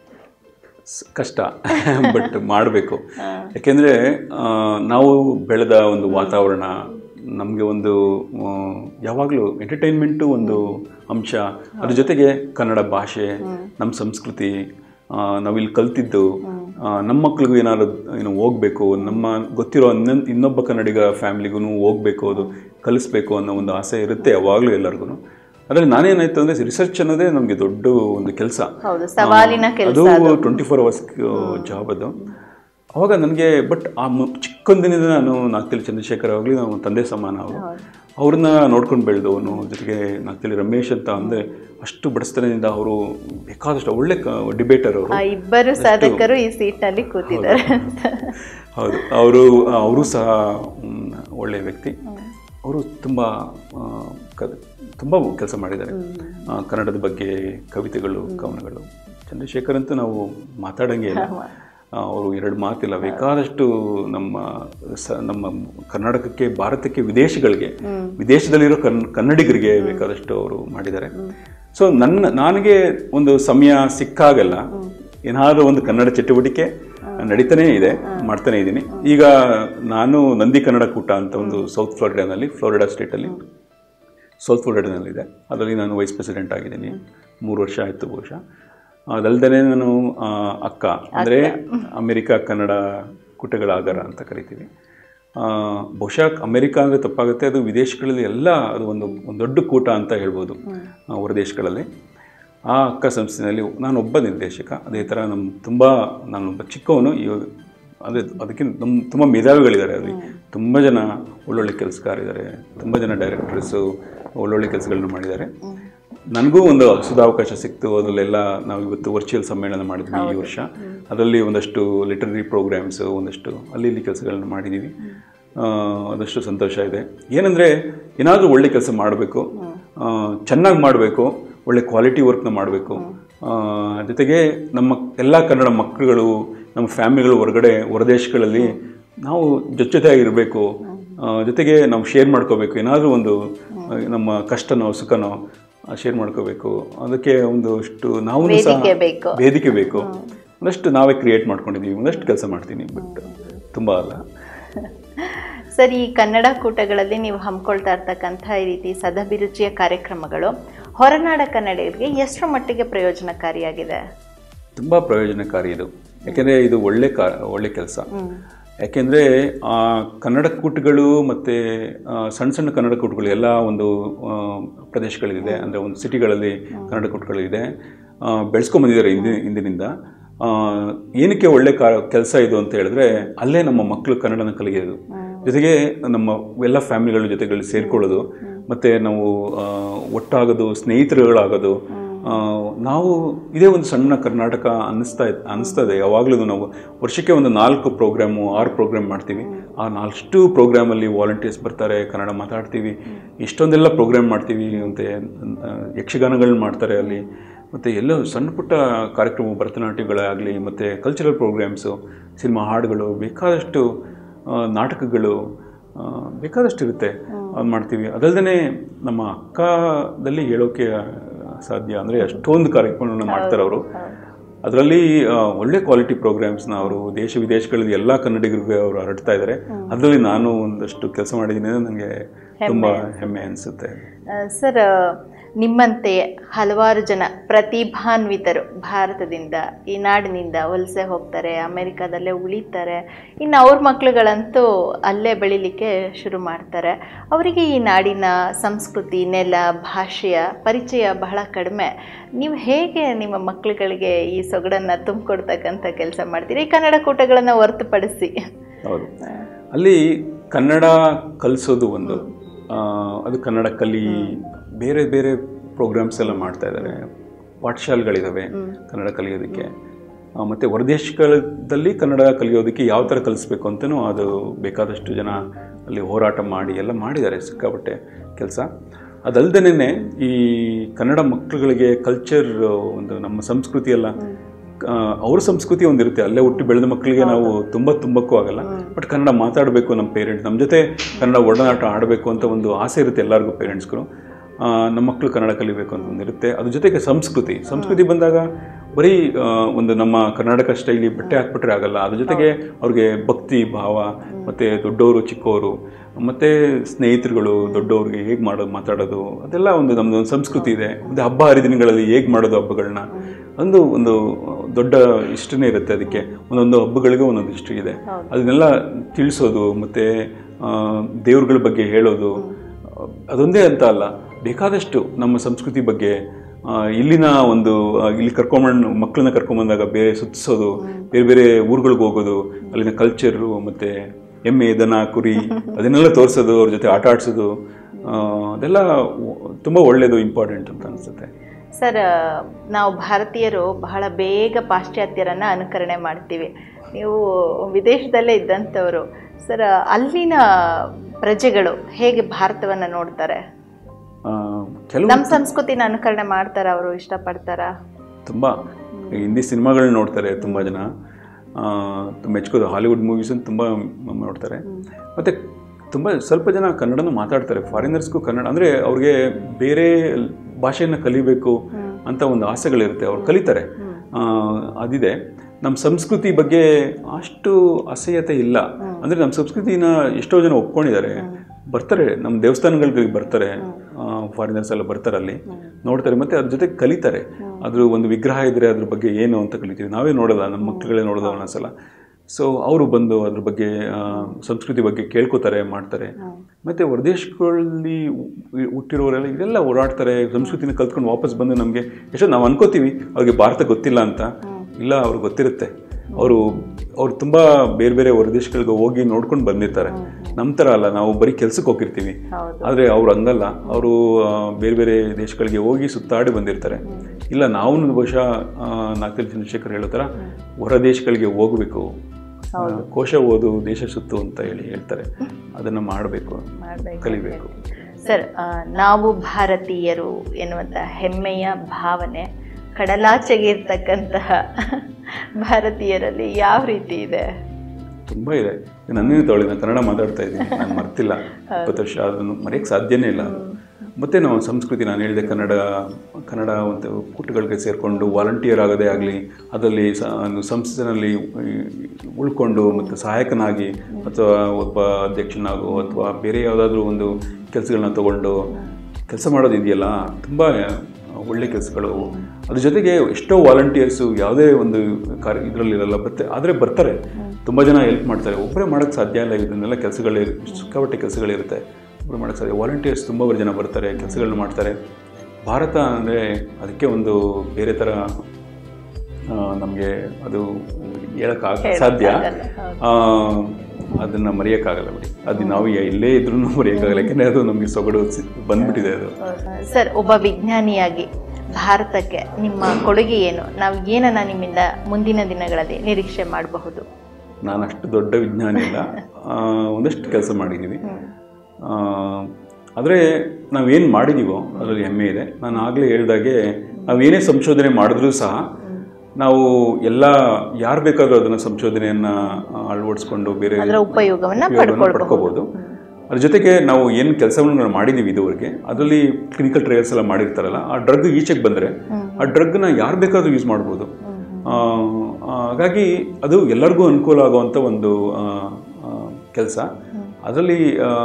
ಸ್- ಕಷ್ಟ ಬಟ್ ಮಾಡಬೇಕು ಯಾಕೆಂದರೆ ನಾವು ಬೆಳೆದ ಒಂದು ವಾತಾವರಣ ನಮಗೆ ಒಂದು ಯಾವಾಗಲೂ ಎಂಟರ್ಟೈನ್ಮೆಂಟು ಒಂದು ಅಂಶ ಅದ್ರ ಜೊತೆಗೆ ಕನ್ನಡ ಭಾಷೆ ನಮ್ಮ ಸಂಸ್ಕೃತಿ ಆ, ನಾವಿಲ್ಲಿ ಕಲ್ತಿದ್ದು ಆ, ನಮ್ಮ ಮಕ್ಳಿಗೂ ಏನಾದ್ರು ಏನು ಹೋಗ್ಬೇಕು ನಮ್ಮ ಗೊತ್ತಿರೋ ಇನ್ನೊಂದು ಇನ್ನೊಬ್ಬ ಕನ್ನಡಿಗ ಫ್ಯಾಮಿಲಿಗೂ ಹೋಗ್ಬೇಕು ಅದು ಕಲಿಸ್ಬೇಕು ಅನ್ನೋ ಒಂದು ಆಸೆ ಇರುತ್ತೆ ಯಾವಾಗಲೂ ಎಲ್ಲರಿಗೂ ಅದರಲ್ಲಿ ನಾನೇನಾಯ್ತು ಅಂದರೆ ರಿಸರ್ಚ್ ಅನ್ನೋದೇ ನಮಗೆ ದೊಡ್ಡ ಒಂದು ಕೆಲಸ ಹೌದು ಸವಾಲಿನ ಕೆಲಸ ಅದು ಟ್ವೆಂಟಿ ಫೋರ್ ಅವರ್ಸ್ ಜಾಬ್ ಅದು ಅವಾಗ ನನಗೆ ಬಟ್ ಆ ಮು- ಚಿಕ್ಕಂದಿನಿಂದ ನಾನು ನಾಗ್ತಿಲಿ ಚಂದ್ರಶೇಖರ್ ಆಗಲಿ ನಾವು ತಂದೆ ಸಮಾನ ಅವರು ಅವ್ರನ್ನ ನೋಡ್ಕೊಂಡು ಬೆಳೆದವನು ಜೊತೆಗೆ ನಾಗ್ತಿಲಿ ರಮೇಶ್ ಅಂತ ಅಂದರೆ ಅಷ್ಟು ಬಡಸ್ತನದಿಂದ ಅವರು ಬೇಕಾದಷ್ಟು ಒಳ್ಳೆ ಡಿಬೇಟರ್ ಅವರು ಆ ಇಬ್ಬರು ಸಾಧಕರು ಈ ಸೀಟ್ನಲ್ಲಿ ಕೂತಿದ್ದಾರೆ ಹೌದು ಅವರು ಅವರು ಸಹ ಮ್, ಒಳ್ಳೆಯ ವ್ಯಕ್ತಿ ಅವರು ತುಂಬ ಆ, ಕ- ತುಂಬ ಕೆಲಸ ಮಾಡಿದ್ದಾರೆ ಆ, ಕನ್ನಡದ ಬಗ್ಗೆ ಕವಿತೆಗಳು ಕವನಗಳು ಚಂದ್ರಶೇಖರ್ ಅಂತೂ ನಾವು ಮಾತಾಡಂಗೆ ಇಲ್ಲ ಆ, ಅವರು ಎರಡು ಮಾತಿಲ್ಲ ಬೇಕಾದಷ್ಟು ನಮ್ಮ ಸ ನಮ್ಮ ಕರ್ನಾಟಕಕ್ಕೆ ಭಾರತಕ್ಕೆ ವಿದೇಶಗಳಿಗೆ ವಿದೇಶದಲ್ಲಿರೋ ಕನ್ ಕನ್ನಡಿಗರಿಗೆ ಬೇಕಾದಷ್ಟು ಅವರು ಮಾಡಿದ್ದಾರೆ ಸೊ ನನ್ನ ನನಗೆ ಒಂದು ಸಮಯ ಸಿಕ್ಕಾಗಲ್ಲ ಏನಾದರೂ ಒಂದು ಕನ್ನಡ ಚಟುವಟಿಕೆ ನಡೀತಾನೇ ಇದೆ ಮಾಡ್ತಾನೆ ಇದ್ದೀನಿ ಈಗ ನಾನು ನಂದಿ ಕನ್ನಡ ಕೂಟ ಅಂತ ಒಂದು ಸೌತ್ ಫ್ಲೋರಿಡಾನಲ್ಲಿ ಫ್ಲೋರಿಡಾ ಸ್ಟೇಟಲ್ಲಿ ಸೌತ್ ಫ್ಲೋರಿಡಾನಲ್ಲಿದೆ ಅದರಲ್ಲಿ ನಾನು ವೈಸ್ ಪ್ರೆಸಿಡೆಂಟ್ ಆಗಿದ್ದೀನಿ ಮೂರು ವರ್ಷ ಆಯಿತು ಬಹುಶಃ ಅದಲ್ಲದೆ ನಾನು ಆ, ಅಕ್ಕ ಅಂದರೆ ಅಮೆರಿಕ ಕನ್ನಡ ಕೂಟಗಳ ಆಗರ ಅಂತ ಕರಿತೀವಿ ಆ, ಬಹುಶಃ ಅಮೆರಿಕ ಅಂದರೆ ತಪ್ಪಾಗುತ್ತೆ ಅದು ವಿದೇಶಗಳಲ್ಲಿ ಎಲ್ಲ ಅದು ಒಂದು ಒಂದು ದೊಡ್ಡ ಕೂಟ ಅಂತ ಹೇಳ್ಬೋದು ಆ, ಹೊರ ದೇಶಗಳಲ್ಲಿ ಆ ಅಕ್ಕ ಸಂಸ್ಥೆಯಲ್ಲಿ ನಾನೊಬ್ಬ ನಿರ್ದೇಶಕ ಅದೇ ಥರ ನಮ್ಮ ತುಂಬ ನಾನೊಬ್ಬ ಚಿಕ್ಕವನು ಇವಾಗ ಅದೇ ಅದಕ್ಕೆ ನಮ್ಮ ತುಂಬ ಮೇಧಾವಿಗಳಿದ್ದಾರೆ ಅಲ್ಲಿ ತುಂಬ ಜನ ಒಳ್ಳೊಳ್ಳೆ ಕೆಲಸಗಾರಿದ್ದಾರೆ ತುಂಬ ಜನ ಡೈರೆಕ್ಟರ್ಸು ಒಳ್ಳೊಳ್ಳೆ ಕೆಲಸಗಳನ್ನ ಮಾಡಿದ್ದಾರೆ ನನಗೂ ಒಂದು ಸುಧಾವಕಾಶ ಸಿಕ್ತು ಅದರಲ್ಲೆಲ್ಲ ನಾವು ಇವತ್ತು ವರ್ಚುವಲ್ ಸಮ್ಮೇಳನ ಮಾಡಿದ್ವಿ ಈ ವರ್ಷ ಅದರಲ್ಲಿ ಒಂದಷ್ಟು ಲಿಟರರಿ ಪ್ರೋಗ್ರಾಮ್ಸು ಒಂದಷ್ಟು ಅಲ್ಲಿ ಇಲ್ಲಿ ಕೆಲಸಗಳನ್ನ ಮಾಡಿದ್ದೀವಿ ಆ, ಅದಷ್ಟು ಸಂತೋಷ ಇದೆ ಏನಂದರೆ ಏನಾದರೂ ಒಳ್ಳೆ ಕೆಲಸ ಮಾಡಬೇಕು ಚೆನ್ನಾಗಿ ಮಾಡಬೇಕು ಒಳ್ಳೆ ಕ್ವಾಲಿಟಿ ವರ್ಕ್ನ ಮಾಡಬೇಕು ಜೊತೆಗೆ ನಮ್ಮ ಎಲ್ಲ ಕನ್ನಡ ಮಕ್ಕಳುಗಳು ನಮ್ಮ ಫ್ಯಾಮಿಲಿಗಳು ಹೊರಗಡೆ ಹೊರದೇಶಗಳಲ್ಲಿ ನಾವು ಜೊತೆಯಾಗಿರಬೇಕು ಜೊತೆಗೆ ನಾವು ಶೇರ್ ಮಾಡ್ಕೋಬೇಕು ಏನಾದರೂ ಒಂದು ಆ, ನಮ್ಮ ಕಷ್ಟನೋ ಸುಖನೋ ಶೇರ್ ಮಾಡ್ಕೋಬೇಕು ಅದಕ್ಕೆ ಒಂದಷ್ಟು ನಾವು ಸಹ ವೇದಿಕೆ ಬೇಕು. ವೇದಿಕೆ ಬೇಕು ಒಂದಷ್ಟು ನಾವೇ ಕ್ರಿಯೇಟ್ ಮಾಡ್ಕೊಂಡಿದ್ದೀವಿ ಒಂದಷ್ಟು ಕೆಲಸ ಮಾಡ್ತೀನಿ ಬಟ್ ತುಂಬ ಅಲ್ಲ ಸರ್ ಈ ಕನ್ನಡ ಕೂಟಗಳಲ್ಲಿ ನೀವು ಹಮ್ಮಿಕೊಳ್ತಾ ಇರ್ತಕ್ಕಂಥ ಈ ರೀತಿ ಸದಭಿರುಚಿಯ ಕಾರ್ಯಕ್ರಮಗಳು ಹೊರನಾಡ ಕನ್ನಡಿಗರಿಗೆ ಎಷ್ಟರ ಮಟ್ಟಿಗೆ ಪ್ರಯೋಜನಕಾರಿಯಾಗಿದೆ ತುಂಬ ಪ್ರಯೋಜನಕಾರಿ ಇದು ಯಾಕೆಂದರೆ ಇದು ಒಳ್ಳೆ ಕಾ ಒಳ್ಳೆ ಕೆಲಸ ಹ್ಮ್ ಯಾಕೆಂದರೆ ಕನ್ನಡ ಕೂಟಗಳು ಮತ್ತು ಸಣ್ಣ ಸಣ್ಣ ಕನ್ನಡ ಕೂಟಗಳು ಎಲ್ಲ ಒಂದು ಆ, ಪ್ರದೇಶಗಳಿದೆ ಅಂದರೆ ಒಂದು ಸಿಟಿಗಳಲ್ಲಿ ಕನ್ನಡ ಕೂಟಗಳಿದೆ ಆ, ಬೆಳೆಸ್ಕೊಂಬಂದಿದ್ದಾರೆ ಹಿಂದಿ ಹಿಂದಿನಿಂದ ಆ, ಏನಕ್ಕೆ ಒಳ್ಳೆ ಕಾ ಕೆಲಸ ಇದು ಅಂತ ಹೇಳಿದ್ರೆ ಅಲ್ಲೇ ನಮ್ಮ ಮಕ್ಕಳು ಕನ್ನಡನ ಕಲಿಯೋದು ಜೊತೆಗೆ ನಮ್ಮ ಎಲ್ಲ ಫ್ಯಾಮಿಲಿಗಳ ಜೊತೆಗಳಲ್ಲಿ ಸೇರ್ಕೊಳ್ಳೋದು ಮತ್ತು ನಾವು ಆ, ಒಟ್ಟಾಗೋದು ಸ್ನೇಹಿತರುಗಳಾಗೋದು ಆ, ನಾವು ಇದೇ ಒಂದು ಸಣ್ಣ ಕರ್ನಾಟಕ ಅನ್ನಿಸ್ತಾ ಇದ್- ಅನ್ನಿಸ್ತದೆ ಯಾವಾಗಲೂ ನಾವು ವರ್ಷಕ್ಕೆ ಒಂದು ನಾಲ್ಕು ಪ್ರೋಗ್ರಾಮು ಆರು ಪ್ರೋಗ್ರಾಮ್ ಮಾಡ್ತೀವಿ ಆ ನಾಲ್ಕಷ್ಟು ಪ್ರೋಗ್ರಾಮಲ್ಲಿ ವಾಲಂಟಿಯರ್ಸ್ ಬರ್ತಾರೆ ಕನ್ನಡ ಮಾತಾಡ್ತೀವಿ ಇಷ್ಟೊಂದೆಲ್ಲ ಪ್ರೋಗ್ರಾಮ್ ಮಾಡ್ತೀವಿ ಮತ್ತು ಯಕ್ಷಗಾನಗಳನ್ನ ಮಾಡ್ತಾರೆ ಅಲ್ಲಿ ಮತ್ತು ಎಲ್ಲೋ ಸಣ್ಣ ಪುಟ್ಟ ಕಾರ್ಯಕ್ರಮ ಭರತನಾಟ್ಯಗಳಾಗಲಿ ಮತ್ತು ಕಲ್ಚರಲ್ ಪ್ರೋಗ್ರಾಮ್ಸು ಸಿನಿಮಾ ಹಾಡುಗಳು ಬೇಕಾದಷ್ಟು ಆ, ನಾಟಕಗಳು ಆ, ಬೇಕಾದಷ್ಟು ಇರುತ್ತೆ ಅದು ಮಾಡ್ತೀವಿ ಅದಲ್ಲದೆ ನಮ್ಮ ಅಕ್ಕದಲ್ಲಿ ಹೇಳೋಕೆ ಸಾಧ್ಯ ಅಂದರೆ ಅಷ್ಟೊಂದು ಕಾರ್ಯಕ್ರಮಗಳನ್ನ ಮಾಡ್ತಾರೆ ಅವರು ಅದರಲ್ಲಿ ಒಳ್ಳೆ ಕ್ವಾಲಿಟಿ ಪ್ರೋಗ್ರಾಮ್ಸ್ನ ಅವರು ದೇಶ ವಿದೇಶಗಳಲ್ಲಿ ಎಲ್ಲ ಕನ್ನಡಿಗರಿಗೆ ಅವರು ಹರಡ್ತಾ ಇದ್ದಾರೆ ಅದರಲ್ಲಿ ನಾನು ಒಂದಷ್ಟು ಕೆಲಸ ಮಾಡಿದ್ದೀನಿ ಅಂದರೆ ನನಗೆ ತುಂಬ ಹೆಮ್ಮೆ ಅನಿಸುತ್ತೆ ಸರ್ ನಿಮ್ಮಂತೆ ಹಲವಾರು ಜನ ಪ್ರತಿಭಾನ್ವಿತರು ಭಾರತದಿಂದ ಈ ನಾಡಿನಿಂದ ವಲಸೆ ಹೋಗ್ತಾರೆ ಅಮೆರಿಕಾದಲ್ಲೇ ಉಳಿತಾರೆ ಇನ್ನು ಅವ್ರ ಮಕ್ಳುಗಳಂತೂ ಅಲ್ಲೇ ಬೆಳಿಲಿಕ್ಕೆ ಶುರು ಮಾಡ್ತಾರೆ ಅವರಿಗೆ ಈ ನಾಡಿನ ಸಂಸ್ಕೃತಿ ನೆಲ ಭಾಷೆಯ ಪರಿಚಯ ಬಹಳ ಕಡಿಮೆ ನೀವು ಹೇಗೆ ನಿಮ್ಮ ಮಕ್ಕಳುಗಳಿಗೆ ಈ ಸೊಗಡನ್ನು ತುಂಬಿಕೊಡ್ತಕ್ಕಂಥ ಕೆಲಸ ಮಾಡ್ತೀರಿ ಈ ಕನ್ನಡ ಕೂಟಗಳನ್ನು ಹೊರತುಪಡಿಸಿ ಹೌದು ಅಲ್ಲಿ ಕನ್ನಡ ಕಲಿಸೋದು ಒಂದು ಆ, ಅದು ಕನ್ನಡ ಕಲಿ ಬೇರೆ ಬೇರೆ ಪ್ರೋಗ್ರಾಮ್ಸ್ ಎಲ್ಲ ಮಾಡ್ತಾ ಇದ್ದಾರೆ ಪಾಠಶಾಲೆಗಳಿದ್ದಾವೆ ಕನ್ನಡ ಕಲಿಯೋದಕ್ಕೆ ಆ, ಮತ್ತೆ ಹೊರದೇಶಗಳಲ್ಲಿ ಕನ್ನಡ ಕಲಿಯೋದಕ್ಕೆ ಯಾವ ಥರ ಕಲಿಸ್ಬೇಕು ಅಂತಲೂ ಅದು ಬೇಕಾದಷ್ಟು ಜನ ಅಲ್ಲಿ ಹೋರಾಟ ಮಾಡಿ ಎಲ್ಲ ಮಾಡಿದ್ದಾರೆ ಸಿಕ್ಕಾಪಟ್ಟೆ ಕೆಲಸ ಅದಲ್ದೇನೆ ಈ ಕನ್ನಡ ಮಕ್ಕಳುಗಳಿಗೆ ಕಲ್ಚರ್ ಒಂದು ನಮ್ಮ ಸಂಸ್ಕೃತಿ ಎಲ್ಲ ಆ, ಅವ್ರ ಸಂಸ್ಕೃತಿ ಒಂದಿರುತ್ತೆ ಅಲ್ಲೇ ಹುಟ್ಟಿ ಬೆಳೆದ ಮಕ್ಕಳಿಗೆ ನಾವು ತುಂಬ ತುಂಬಕ್ಕೂ ಆಗಲ್ಲ ಬಟ್ ಕನ್ನಡ ಮಾತಾಡಬೇಕು ನಮ್ಮ ಪೇರೆಂಟ್ಸ್ ನಮ್ಮ ಜೊತೆ ಕನ್ನಡ ಒಡನಾಟ ಆಡಬೇಕು ಅಂತ ಒಂದು ಆಸೆ ಇರುತ್ತೆ ಎಲ್ಲರಿಗೂ ಪೇರೆಂಟ್ಸ್ಗಳು ನಮ್ಮ ಮಕ್ಕಳು ಕನ್ನಡ ಕಲಿಬೇಕು ಅಂತ ಒಂದಿರುತ್ತೆ ಅದ್ರ ಜೊತೆಗೆ ಸಂಸ್ಕೃತಿ ಸಂಸ್ಕೃತಿ ಬಂದಾಗ ಬರೀ ಆ, ಒಂದು ನಮ್ಮ ಕರ್ನಾಟಕ ಸ್ಟೈಲಿ ಬಟ್ಟೆ ಹಾಕ್ಬಿಟ್ರೆ ಆಗಲ್ಲ ಅದ್ರ ಜೊತೆಗೆ ಅವ್ರಿಗೆ ಭಕ್ತಿ ಭಾವ ಮತ್ತು ದೊಡ್ಡವರು ಚಿಕ್ಕವರು ಮತ್ತು ಸ್ನೇಹಿತರುಗಳು ದೊಡ್ಡವ್ರಿಗೆ ಹೇಗೆ ಮಾಡೋದು ಮಾತಾಡೋದು ಅದೆಲ್ಲ ಒಂದು ನಮ್ಮದು ಒಂದು ಸಂಸ್ಕೃತಿ ಇದೆ ಮತ್ತು ಹಬ್ಬ ಹರಿದಿನಗಳಲ್ಲಿ ಹೇಗೆ ಮಾಡೋದು ಹಬ್ಬಗಳನ್ನ ಒಂದು ಒಂದು ದೊಡ್ಡ ಇಷ್ಟನೇ ಇರುತ್ತೆ ಅದಕ್ಕೆ ಒಂದೊಂದು ಹಬ್ಬಗಳಿಗೆ ಒಂದೊಂದು ಹಿಸ್ಟ್ರಿ ಇದೆ ಅದನ್ನೆಲ್ಲ ತಿಳಿಸೋದು ಮತ್ತು ದೇವ್ರಗಳ ಬಗ್ಗೆ ಹೇಳೋದು ಅದೊಂದೇ ಅಂತ ಅಲ್ಲ ಬೇಕಾದಷ್ಟು ನಮ್ಮ ಸಂಸ್ಕೃತಿ ಬಗ್ಗೆ ಆ, ಇಲ್ಲಿನ ಒಂದು ಆ, ಇಲ್ಲಿ ಕರ್ಕೊಂಬಂದು ಮಕ್ಕಳನ್ನ ಕರ್ಕೊಂಬಂದಾಗ ಬೇರೆ ಸುತ್ತಿಸೋದು ಬೇರೆ ಬೇರೆ ಊರುಗಳಿಗೆ ಹೋಗೋದು ಅಲ್ಲಿನ ಕಲ್ಚರು ಮತ್ತು ಎಮ್ಮೆ ದನ ಕುರಿ ಅದನ್ನೆಲ್ಲ ತೋರಿಸೋದು ಅವ್ರ ಜೊತೆ ಆಟ ಆಡಿಸೋದು ಅದೆಲ್ಲ ತುಂಬ ಒಳ್ಳೆಯದು ಇಂಪಾರ್ಟೆಂಟ್ ಅಂತ ಅನಿಸುತ್ತೆ ಸರ್ ನಾವು ಭಾರತೀಯರು ಬಹಳ ಬೇಗ ಪಾಶ್ಚಾತ್ಯರನ್ನು ಅನುಕರಣೆ ಮಾಡ್ತೀವಿ ನೀವು ವಿದೇಶದಲ್ಲೇ ಇದ್ದಂಥವರು ಸರ್ ಅಲ್ಲಿನ ಪ್ರಜೆಗಳು ಹೇಗೆ ಭಾರತವನ್ನು ನೋಡ್ತಾರೆ ಆ, ಕೆಲವು ನಮ್ಮ ಸಂಸ್ಕೃತಿನ ಅನುಕರಣೆ ಮಾಡ್ತಾರ ಅವರು ಇಷ್ಟಪಡ್ತಾರಾ ತುಂಬ ಹಿಂದಿ ಸಿನಿಮಾಗಳನ್ನ ನೋಡ್ತಾರೆ ತುಂಬ ಜನ ಆ, ತುಂಬ ಹೆಚ್ಕೋದು ಹಾಲಿವುಡ್ ಮೂವೀಸನ್ನು ತುಂಬ ನೋಡ್ತಾರೆ ಮತ್ತು ತುಂಬ ಸ್ವಲ್ಪ ಜನ ಕನ್ನಡನೂ ಮಾತಾಡ್ತಾರೆ ಫಾರಿನರ್ಸ್ಗೂ ಕನ್ನಡ ಅಂದರೆ ಅವ್ರಿಗೆ ಬೇರೆ ಭಾಷೆಯನ್ನು ಕಲಿಬೇಕು ಅಂತ ಒಂದು ಆಸೆಗಳಿರುತ್ತೆ ಅವ್ರು ಕಲಿತಾರೆ ಆ, ಅದಿದೆ ನಮ್ಮ ಸಂಸ್ಕೃತಿ ಬಗ್ಗೆ ಅಷ್ಟು ಅಸಹ್ಯತೆ ಇಲ್ಲ ಅಂದರೆ ನಮ್ಮ ಸಂಸ್ಕೃತಿನ ಎಷ್ಟೋ ಜನ ಒಪ್ಕೊಂಡಿದ್ದಾರೆ ಬರ್ತಾರೆ ನಮ್ಮ ದೇವಸ್ಥಾನಗಳಿಗೆ ಬರ್ತಾರೆ ಫಾರಿನರ್ಸ್ ಎಲ್ಲ ಬರ್ತಾರೆ ಅಲ್ಲಿ ನೋಡ್ತಾರೆ ಮತ್ತೆ ಅದ್ರ ಜೊತೆ ಕಲಿತಾರೆ ಅದ್ರ ಒಂದು ವಿಗ್ರಹ ಇದ್ರೆ ಅದ್ರ ಬಗ್ಗೆ ಏನು ಅಂತ ಕಲಿತೀವಿ ನಾವೇ ನೋಡೋಲ್ಲ ನಮ್ಮ ಮಕ್ಕಳುಗಳೇ ನೋಡೋದು ಒಂದೊಂದ್ಸಲ ಸೊ ಅವರು ಬಂದು ಅದ್ರ ಬಗ್ಗೆ ಆ, ಸಂಸ್ಕೃತಿ ಬಗ್ಗೆ ಕೇಳ್ಕೊತಾರೆ ಮಾಡ್ತಾರೆ ಮತ್ತು ಹೊರದೇಶಗಳಲ್ಲಿ ಹು- ಹುಟ್ಟಿರೋರೆಲ್ಲ ಇದೆಲ್ಲ ಓಡಾಡ್ತಾರೆ ಸಂಸ್ಕೃತಿನ ಕಲ್ತ್ಕೊಂಡು ವಾಪಸ್ ಬಂದು ನಮಗೆ ಎಷ್ಟೋ ನಾವು ಅನ್ಕೋತೀವಿ ಅವ್ರಿಗೆ ಭಾರತ ಗೊತ್ತಿಲ್ಲ ಅಂತ ಇಲ್ಲ ಅವ್ರಿಗೆ ಗೊತ್ತಿರುತ್ತೆ ಅವರು ಅವ್ರು ತುಂಬ ಬೇರೆ ಬೇರೆ ಹೊರದೇಶಗಳಿಗೆ ಹೋಗಿ ನೋಡ್ಕೊಂಡು ಬಂದಿರ್ತಾರೆ ನಮ್ಮ ಥರ ಅಲ್ಲ ನಾವು ಬರೀ ಕೆಲ್ಸಕ್ಕೆ ಹೋಗಿರ್ತೀವಿ ಹೌದು ಆದರೆ ಅವ್ರು ಹಂಗಲ್ಲ ಅವರು ಬೇರೆ ಬೇರೆ ದೇಶಗಳಿಗೆ ಹೋಗಿ ಸುತ್ತಾಡಿ ಬಂದಿರ್ತಾರೆ ಇಲ್ಲ ನಾವು ಬಹುಶಃ ಆ, ನಾಗತಿಲ್ ಚಂದ್ರಶೇಖರ್ ಹೇಳೋ ಥರ ಹೊರ ದೇಶಗಳಿಗೆ ಹೋಗಬೇಕು ಕೋಶ ಓದು ದೇಶ ಸುತ್ತು ಅಂತ ಹೇಳಿ ಹೇಳ್ತಾರೆ ಅದನ್ನು ಮಾಡಬೇಕು ಮಾಡ್ಬೇಕು ಕಲಿಬೇಕು ಸರ್ ಆ, ನಾವು ಭಾರತೀಯರು ಎನ್ನುವಂಥ ಹೆಮ್ಮೆಯ ಭಾವನೆ ಕಡಲಾಚೆಗೆ ಇರ್ತಕ್ಕಂತಹ ಭಾರತೀಯರಲ್ಲಿ ಯಾವ ರೀತಿ ಇದೆ ತುಂಬ ಇದೆ ನನ್ನೇ ತೊಗೊಳ್ಳಿ ನಾನು ಕನ್ನಡ ಮಾತಾಡ್ತಾ ಇದ್ದೀನಿ ನಾನು ಮರ್ತಿಲ್ಲ ಇಪ್ಪತ್ತು ವರ್ಷ ಅದನ್ನು ಮರೆಯೋಕ್ಕೆ ಸಾಧ್ಯನೇ ಇಲ್ಲ ಅದು ಮತ್ತು ನಾವು ಸಂಸ್ಕೃತಿ ನಾನು ಹೇಳಿದೆ ಕನ್ನಡ ಕನ್ನಡ ಒಂದು ಕೂಟಗಳಿಗೆ ಸೇರಿಕೊಂಡು ವಾಲಂಟಿಯರ್ ಆಗೋದೇ ಆಗಲಿ ಅದರಲ್ಲಿ ಸ ಒಂದು ಸಂಸ್ಥೆನಲ್ಲಿ ಉಳ್ಕೊಂಡು ಮತ್ತು ಸಹಾಯಕನಾಗಿ ಅಥವಾ ಒಬ್ಬ ಅಧ್ಯಕ್ಷನಾಗೋ ಅಥವಾ ಬೇರೆ ಯಾವುದಾದ್ರೂ ಒಂದು ಕೆಲಸಗಳನ್ನ ತಗೊಂಡು ಕೆಲಸ ಮಾಡೋದು ಇದೆಯಲ್ಲ ತುಂಬ ಒಳ್ಳೆ ಕೆಲಸಗಳು ಅದ್ರ ಜೊತೆಗೆ ಎಷ್ಟೋ ವಾಲಂಟಿಯರ್ಸು ಯಾವುದೇ ಒಂದು ಕಾರ್ಯ ಇದರಲ್ಲಿರಲ್ಲ ಬರುತ್ತೆ ಆದರೆ ಬರ್ತಾರೆ ತುಂಬ ಜನ ಹೆಲ್ಪ್ ಮಾಡ್ತಾರೆ ಒಬ್ಬರೇ ಮಾಡೋಕ್ಕೆ ಸಾಧ್ಯ ಇಲ್ಲ ಇದನ್ನೆಲ್ಲ ಕೆಲಸಗಳೇ ಸಿಕ್ಕಾಪಟ್ಟೆ ಕೆಲಸಗಳಿರುತ್ತೆ ಒಬ್ಬರು ಮಾಡೋಕ್ಕೆ ಸಾಧ್ಯ ವಾಲಂಟಿಯರ್ಸ್ ತುಂಬ ಜನ ಬರ್ತಾರೆ ಕೆಲಸಗಳನ್ನ ಮಾಡ್ತಾರೆ ಭಾರತ ಅಂದರೆ ಅದಕ್ಕೆ ಒಂದು ಬೇರೆ ಥರ ನಮಗೆ ಅದು ಹೇಳೋಕ್ಕಾಗ ಸಾಧ್ಯ ಆ, ಅದನ್ನ ಮರೆಯೋಕ್ಕಾಗಲ್ಲ ಬಿಡಿ ಅದು ನಾವು ಎಲ್ಲೇ ಇದ್ರೂ ಮರೆಯೋಕ್ಕಾಗಲ್ಲ ಯಾಕೆಂದರೆ ಅದು ನಮಗೆ ಸೊಗಡು ಸಿ- ಬಂದ್ಬಿಟ್ಟಿದೆ ಅದು ಸರ್ ಒಬ್ಬ ವಿಜ್ಞಾನಿಯಾಗಿ ಭಾರತಕ್ಕೆ ನಿಮ್ಮ ಕೊಡುಗೆ ಏನು ನಾವು ಏನನ್ನ ನಿಮ್ಮಿಂದ ಮುಂದಿನ ದಿನಗಳಲ್ಲಿ ನಿರೀಕ್ಷೆ ಮಾಡಬಹುದು ನಾನು ಅಷ್ಟು ದೊಡ್ಡ ವಿಜ್ಞಾನಿ ಇಲ್ಲ ಆ, ಒಂದಷ್ಟು ಕೆಲಸ ಮಾಡಿದ್ದೀವಿ ಆದರೆ ನಾವೇನು ಮಾಡಿದ್ದೀವೋ ಅದರಲ್ಲಿ ಹೆಮ್ಮೆ ಇದೆ ನಾನು ಆಗಲೇ ಹೇಳ್ದಾಗೆ ನಾವೇನೇ ಸಂಶೋಧನೆ ಮಾಡಿದ್ರೂ ಸಹ ನಾವು ಎಲ್ಲ ಯಾರು ಬೇಕಾದರೂ ಅದನ್ನು ಸಂಶೋಧನೆಯನ್ನು ಅಳವಡಿಸ್ಕೊಂಡು ಬೇರೆ ಅದರ ಉಪಯೋಗವನ್ನ ಉಪಯೋಗವನ್ನ ಪಡ್ಕೋಬೋದು ಅದ್ರ ಜೊತೆಗೆ ನಾವು ಏನು ಕೆಲಸವನ್ನು ನಾವು ಮಾಡಿದ್ದೀವಿ ಇದುವರೆಗೆ ಅದರಲ್ಲಿ ಕ್ಲಿನಿಕಲ್ ಟ್ರಯಲ್ಸ್ ಎಲ್ಲ ಮಾಡಿರ್ತಾರಲ್ಲ ಆ ಡ್ರಗ್ ಈಚೆಗೆ ಬಂದರೆ ಆ ಡ್ರಗ್ನ ಯಾರು ಬೇಕಾದರೂ ಯೂಸ್ ಮಾಡ್ಬೋದು ಆ, ಆ, ಹಾಗಾಗಿ ಅದು ಎಲ್ಲರಿಗೂ ಅನುಕೂಲ ಆಗುವಂಥ ಒಂದು ಕೆಲಸ ಅದರಲ್ಲಿ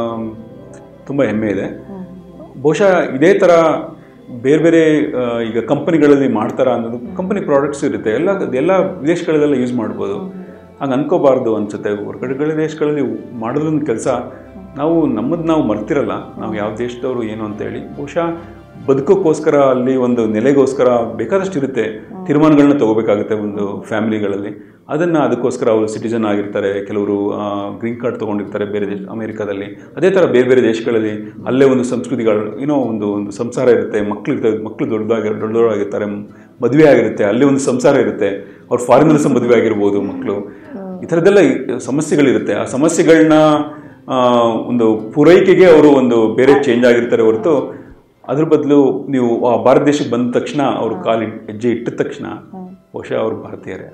ತುಂಬ ಹೆಮ್ಮೆ ಇದೆ ಬಹುಶಃ ಇದೇ ಥರ ಬೇರೆ ಬೇರೆ ಆ, ಈಗ ಕಂಪನಿಗಳಲ್ಲಿ ಮಾಡ್ತಾರ ಅನ್ನೋದು ಕಂಪನಿ ಪ್ರಾಡಕ್ಟ್ಸ್ ಇರುತ್ತೆ ಎಲ್ಲ ಎಲ್ಲ ವಿದೇಶಗಳಲ್ಲೆಲ್ಲ ಯೂಸ್ ಮಾಡ್ಬೋದು ಹಂಗೆ ಅನ್ಕೋಬಾರ್ದು ಅನ್ಸುತ್ತೆ ಹೊರಗಡೆ ದೇಶಗಳಲ್ಲಿ ಮಾಡೋದೊಂದು ಕೆಲಸ ನಾವು ನಮ್ಮದು ನಾವು ಮರ್ತಿರಲ್ಲ ನಾವು ಯಾವ ದೇಶದವರು ಏನು ಅಂತ ಹೇಳಿ ಬಹುಶಃ ಬದುಕೋಕ್ಕೋಸ್ಕರ ಅಲ್ಲಿ ಒಂದು ನೆಲೆಗೋಸ್ಕರ ಬೇಕಾದಷ್ಟು ಇರುತ್ತೆ ತೀರ್ಮಾನಗಳನ್ನ ತಗೋಬೇಕಾಗುತ್ತೆ ಒಂದು ಫ್ಯಾಮಿಲಿಗಳಲ್ಲಿ ಅದನ್ನು ಅದಕ್ಕೋಸ್ಕರ ಅವರು ಸಿಟಿಜನ್ ಆಗಿರ್ತಾರೆ ಕೆಲವರು ಗ್ರೀನ್ ಕಾರ್ಡ್ ತೊಗೊಂಡಿರ್ತಾರೆ ಬೇರೆ ದೇಶ ಅಮೇರಿಕಾದಲ್ಲಿ ಅದೇ ಥರ ಬೇರೆ ಬೇರೆ ದೇಶಗಳಲ್ಲಿ ಅಲ್ಲೇ ಒಂದು ಸಂಸ್ಕೃತಿಗಳು ಏನೋ ಒಂದು ಒಂದು ಸಂಸಾರ ಇರುತ್ತೆ ಮಕ್ಳು ಇರ್ತವೆ ಮಕ್ಕಳು ದೊಡ್ಡದಾಗಿ ದೊಡ್ಡವರಾಗಿರ್ತಾರೆ ಮದುವೆ ಆಗಿರುತ್ತೆ ಅಲ್ಲಿ ಒಂದು ಸಂಸಾರ ಇರುತ್ತೆ ಅವ್ರು ಫಾರಿನರ್ಸ್ ಮದುವೆ ಆಗಿರ್ಬೋದು ಮಕ್ಕಳು ಈ ಥರದ್ದೆಲ್ಲ ಈ ಸಮಸ್ಯೆಗಳಿರುತ್ತೆ ಆ ಸಮಸ್ಯೆಗಳನ್ನ ಆ, ಒಂದು ಪೂರೈಕೆಗೆ ಅವರು ಒಂದು ಬೇರೆ ಚೇಂಜ್ ಆಗಿರ್ತಾರೆ ಹೊರತು ಅದ್ರ ಬದಲು ನೀವು ಆ ಭಾರತ ದೇಶಕ್ಕೆ ಬಂದ ತಕ್ಷಣ ಅವ್ರು ಕಾಲು ಹೆಜ್ಜೆ ಇಟ್ಟ ತಕ್ಷಣ ಬಹುಶಃ ಅವರು ಭಾರತೀಯರೇ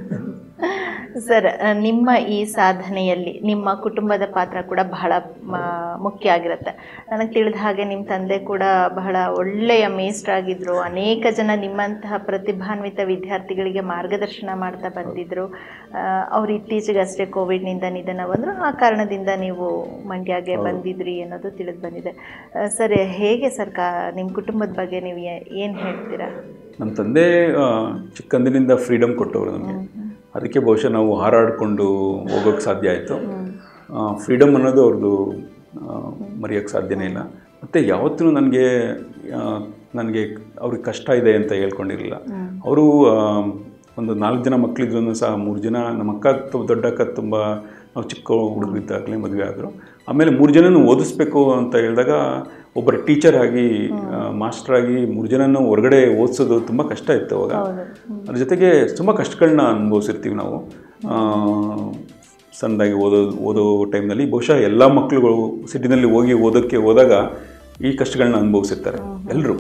ಸರ್ ಅಹ್, ನಿಮ್ಮ ಈ ಸಾಧನೆಯಲ್ಲಿ ನಿಮ್ಮ ಕುಟುಂಬದ ಪಾತ್ರ ಕೂಡ ಬಹಳ ಮ- ಮುಖ್ಯ ಆಗಿರುತ್ತೆ ನನಗೆ ತಿಳಿದ ಹಾಗೆ ನಿಮ್ಮ ತಂದೆ ಕೂಡ ಬಹಳ ಒಳ್ಳೆಯ ಮೇಸ್ಟ್ರ್ ಆಗಿದ್ರು ಅನೇಕ ಜನ ನಿಮ್ಮಂತಹ ಪ್ರತಿಭಾನ್ವಿತ ವಿದ್ಯಾರ್ಥಿಗಳಿಗೆ ಮಾರ್ಗದರ್ಶನ ಮಾಡ್ತಾ ಬಂದಿದ್ರು ಅಹ್, ಅವ್ರು ಇತ್ತೀಚೆಗೆ ಅಷ್ಟೇ ಕೋವಿಡ್ನಿಂದ ನಿಧನ ಬಂದರು ಆ ಕಾರಣದಿಂದ ನೀವು ಮಂಡ್ಯಗೆ ಬಂದಿದ್ರಿ ಅನ್ನೋದು ತಿಳಿದು ಬಂದಿದೆ ಅಹ್, ಸರ್ ಹೇಗೆ ಸರ್ ಕಾ ನಿಮ್ಮ ಕುಟುಂಬದ ಬಗ್ಗೆ ನೀವು ಏನು ಹೇಳ್ತೀರಾ ನಮ್ಮ ತಂದೆ ಆ, ಚಿಕ್ಕಂದಿನಿಂದ ಫ್ರೀಡಮ್ ಕೊಟ್ಟವರು ನಮಗೆ ಅದಕ್ಕೆ ಬಹುಶಃ ನಾವು ಹಾರಾಡಿಕೊಂಡು ಹೋಗೋಕ್ಕೆ ಸಾಧ್ಯ ಆಯಿತು ಫ್ರೀಡಮ್ ಅನ್ನೋದು ಅವ್ರದ್ದು ಮರೆಯೋಕ್ಕೆ ಸಾಧ್ಯನೇ ಇಲ್ಲ ಮತ್ತು ಯಾವತ್ತೂ ನನಗೆ ನನಗೆ ಅವ್ರಿಗೆ ಕಷ್ಟ ಇದೆ ಅಂತ ಹೇಳ್ಕೊಂಡಿರಲಿಲ್ಲ ಅವರು ಒಂದು ನಾಲ್ಕು ಜನ ಮಕ್ಕಳಿದ್ರು ಸಹ ಮೂರು ಜನ ನಮ್ಮ ಅಕ್ಕ ತು- ದೊಡ್ಡ ಅಕ್ಕ ತುಂಬ ನಾವು ಚಿಕ್ಕ ಹುಡುಗರಿದ್ದಾಗಲೇ ಮದುವೆ ಆದರು ಆಮೇಲೆ ಮೂರು ಜನನೂ ಓದಿಸ್ಬೇಕು ಅಂತ ಹೇಳಿದಾಗ ಒಬ್ಬರ ಟೀಚರ್ ಆಗಿ ಮಾಸ್ಟರ್ ಆಗಿ ಮೂರು ಜನನೂ ಹೊರಗಡೆ ಓದಿಸೋದು ತುಂಬ ಕಷ್ಟ ಇತ್ತು ಅವಾಗ ಅದ್ರ ಜೊತೆಗೆ ತುಂಬ ಕಷ್ಟಗಳನ್ನ ಅನುಭವಿಸಿರ್ತೀವಿ ನಾವು ಆ, ಸಣ್ಣದಾಗಿ ಓದೋ ಓದೋ ಟೈಮ್ನಲ್ಲಿ ಬಹುಶಃ ಎಲ್ಲ ಮಕ್ಕಳುಗಳು ಸಿಟಿನಲ್ಲಿ ಹೋಗಿ ಓದೋಕ್ಕೆ ಹೋದಾಗ ಈ ಕಷ್ಟಗಳನ್ನ ಅನುಭವಿಸಿರ್ತಾರೆ ಎಲ್ಲರೂ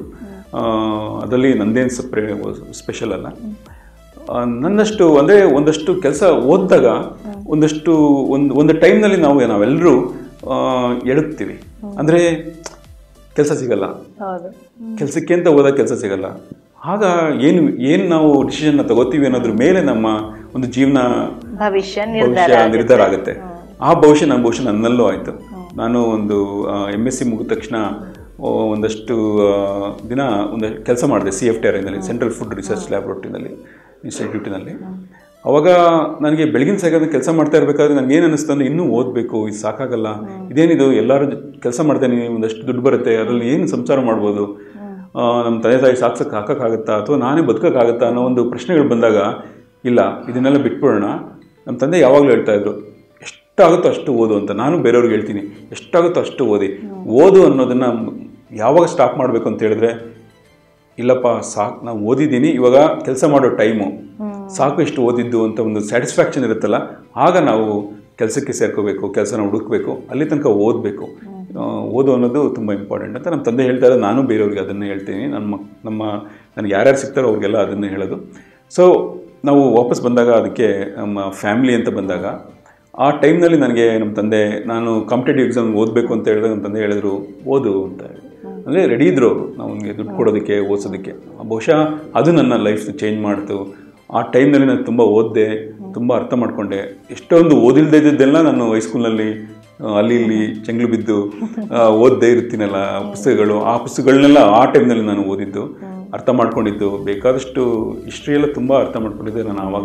ಅದರಲ್ಲಿ ನಂದೇನು ಸಪ್ರೇ ಸ್ಪೆಷಲ್ ಅಲ್ಲ ಆ, ನನ್ನಷ್ಟು ಅಂದರೆ ಒಂದಷ್ಟು ಕೆಲಸ ಓದಿದಾಗ ಒಂದಷ್ಟು ಒಂದು ಒಂದು ಟೈಮ್ನಲ್ಲಿ ನಾವು ನಾವೆಲ್ಲರೂ ಎಳುತ್ತೀವಿ ಅಂದರೆ ಕೆಲಸ ಸಿಗಲ್ಲ ಹೌದು ಕೆಲಸಕ್ಕೆ ಅಂತ ಹೋದಾಗ ಕೆಲಸ ಸಿಗಲ್ಲ ಆಗ ಏನು ಏನು ನಾವು ಡಿಸಿಷನ್ನ ತಗೋತೀವಿ ಅನ್ನೋದ್ರ ಮೇಲೆ ನಮ್ಮ ಒಂದು ಜೀವನ ಭವಿಷ್ಯ ನಿರ್ಧಾರ ಭವಿಷ್ಯ ನಿರ್ಧಾರ ಆಗುತ್ತೆ ಆ ಭವಿಷ್ಯ ನಮ್ಮ ಭವಿಷ್ಯ ನನ್ನಲ್ಲೂ ಆಯಿತು ನಾನು ಒಂದು ಎಮ್ ಎಸ್ ಸಿ ಮುಗಿದ ತಕ್ಷಣ ಆ, ಒಂದಷ್ಟು ಆ, ದಿನ ಒಂದು ಕೆಲಸ ಮಾಡಿದೆ ಸಿ ಎಫ್ ಟಿ ಆರ್ ಐನಲ್ಲಿ ಸೆಂಟ್ರಲ್ ಫುಡ್ ರಿಸರ್ಚ್ ಲ್ಯಾಬ್ರೋಟ್ರಿನಲ್ಲಿ ಇನ್ಸ್ಟಿಟ್ಯೂಟಿನಲ್ಲಿ ಅವಾಗ ನನಗೆ ಬೆಳಗಿನ ಸಾಯಂಕಾಲ ಕೆಲಸ ಮಾಡ್ತಾ ಇರಬೇಕಾದ್ರೆ ನನಗೆ ಏನು ಅನ್ನಿಸ್ತು ಅಂದರೆ ಇನ್ನೂ ಓದಬೇಕು ಇದು ಸಾಕಾಗಲ್ಲ ಇದೇನಿದು ಎಲ್ಲರೂ ಕೆಲಸ ಮಾಡ್ತೇನೆ ಒಂದಷ್ಟು ದುಡ್ಡು ಬರುತ್ತೆ ಅದರಲ್ಲಿ ಏನು ಸಂಸಾರ ಮಾಡ್ಬೋದು ಆ, ನಮ್ಮ ತಂದೆ ತಾಯಿ ಸಾಕ್ಸಕ್ಕೆ ಹಾಕೋಕ್ಕಾಗತ್ತಾ ಅಥವಾ ನಾನೇ ಬದುಕೋಕ್ಕಾಗತ್ತಾ ಅನ್ನೋ ಒಂದು ಪ್ರಶ್ನೆಗಳು ಬಂದಾಗ ಇಲ್ಲ ಇದನ್ನೆಲ್ಲ ಬಿಟ್ಬಿಡೋಣ ನಮ್ಮ ತಂದೆ ಯಾವಾಗಲೂ ಹೇಳ್ತಾ ಇದ್ರು ಎಷ್ಟಾಗುತ್ತೋ ಅಷ್ಟು ಓದು ಅಂತ ನಾನು ಬೇರೆಯವ್ರಿಗೆ ಹೇಳ್ತೀನಿ ಎಷ್ಟಾಗುತ್ತೋ ಅಷ್ಟು ಓದಿ ಓದು ಅನ್ನೋದನ್ನು ಯಾವಾಗ ಸ್ಟಾಪ್ ಮಾಡಬೇಕು ಅಂತ ಹೇಳಿದ್ರೆ ಇಲ್ಲಪ್ಪ ಸಾಕು ನಾವು ಓದಿದ್ದೀನಿ ಇವಾಗ ಕೆಲಸ ಮಾಡೋ ಟೈಮು ಸಾಕು ಇಷ್ಟು ಓದಿದ್ದು ಅಂತ ಒಂದು ಸ್ಯಾಟಿಸ್ಫ್ಯಾಕ್ಷನ್ ಇರುತ್ತಲ್ಲ ಆಗ ನಾವು ಕೆಲಸಕ್ಕೆ ಸೇರ್ಕೋಬೇಕು ಕೆಲಸನ ಹುಡುಕ್ಬೇಕು ಅಲ್ಲಿ ತನಕ ಓದಬೇಕು ಓದು ಅನ್ನೋದು ತುಂಬ ಇಂಪಾರ್ಟೆಂಟ್ ಅಂತ ನಮ್ಮ ತಂದೆ ಹೇಳ್ತಾರೆ ನಾನು ಬೇರೆಯವ್ರಿಗೆ ಅದನ್ನು ಹೇಳ್ತೀನಿ ನಮ್ಮ ನಮ್ಮ ನನಗೆ ಯಾರ್ಯಾರು ಸಿಗ್ತಾರೋ ಅವ್ರಿಗೆಲ್ಲ ಅದನ್ನು ಹೇಳೋದು ಸೊ ನಾವು ವಾಪಸ್ ಬಂದಾಗ ಅದಕ್ಕೆ ನಮ್ಮ ಫ್ಯಾಮಿಲಿ ಅಂತ ಬಂದಾಗ ಆ ಟೈಮ್ನಲ್ಲಿ ನನಗೆ ನಮ್ಮ ತಂದೆ ನಾನು ಕಾಂಪಿಟೇಟಿವ್ ಎಕ್ಸಾಮ್ ಓದಬೇಕು ಅಂತ ಹೇಳಿದಾಗ ನಮ್ಮ ತಂದೆ ಹೇಳಿದ್ರು ಓದು ಅಂತ ಹೇಳಿ ಅಂದರೆ ರೆಡಿ ಇದ್ರು ಅವರು ನಮಗೆ ದುಡ್ಡು ಕೊಡೋದಕ್ಕೆ ಓದಿಸೋದಕ್ಕೆ ಬಹುಶಃ ಅದು ನನ್ನ ಲೈಫ್ ಚೇಂಜ್ ಮಾಡ್ತು ಆ ಟೈಮ್ನಲ್ಲಿ ನಾನು ತುಂಬ ಓದಿದೆ ತುಂಬ ಅರ್ಥ ಮಾಡಿಕೊಂಡೆ ಎಷ್ಟೊಂದು ಓದಿಲ್ದೇ ಇದ್ದದ್ದೆಲ್ಲ ನಾನು ಹೈಸ್ಕೂಲ್ನಲ್ಲಿ ಆ, ಅಲ್ಲಿ ಇಲ್ಲಿ ಚೆಂಗ್ಳು ಬಿದ್ದು ಆ, ಓದ್ದೇ ಇರ್ತೀನಲ್ಲ ಆ ಪುಸ್ತಕಗಳು ಆ ಪುಸ್ತಕಗಳನ್ನೆಲ್ಲ ಆ ಟೈಮ್ನಲ್ಲಿ ನಾನು ಓದಿದ್ದು ಅರ್ಥ ಮಾಡ್ಕೊಂಡಿದ್ದು ಬೇಕಾದಷ್ಟು ಹಿಸ್ಟ್ರಿ ಎಲ್ಲ ತುಂಬ ಅರ್ಥ ಮಾಡ್ಕೊಂಡಿದ್ದೆ ನಾನು ಆವಾಗ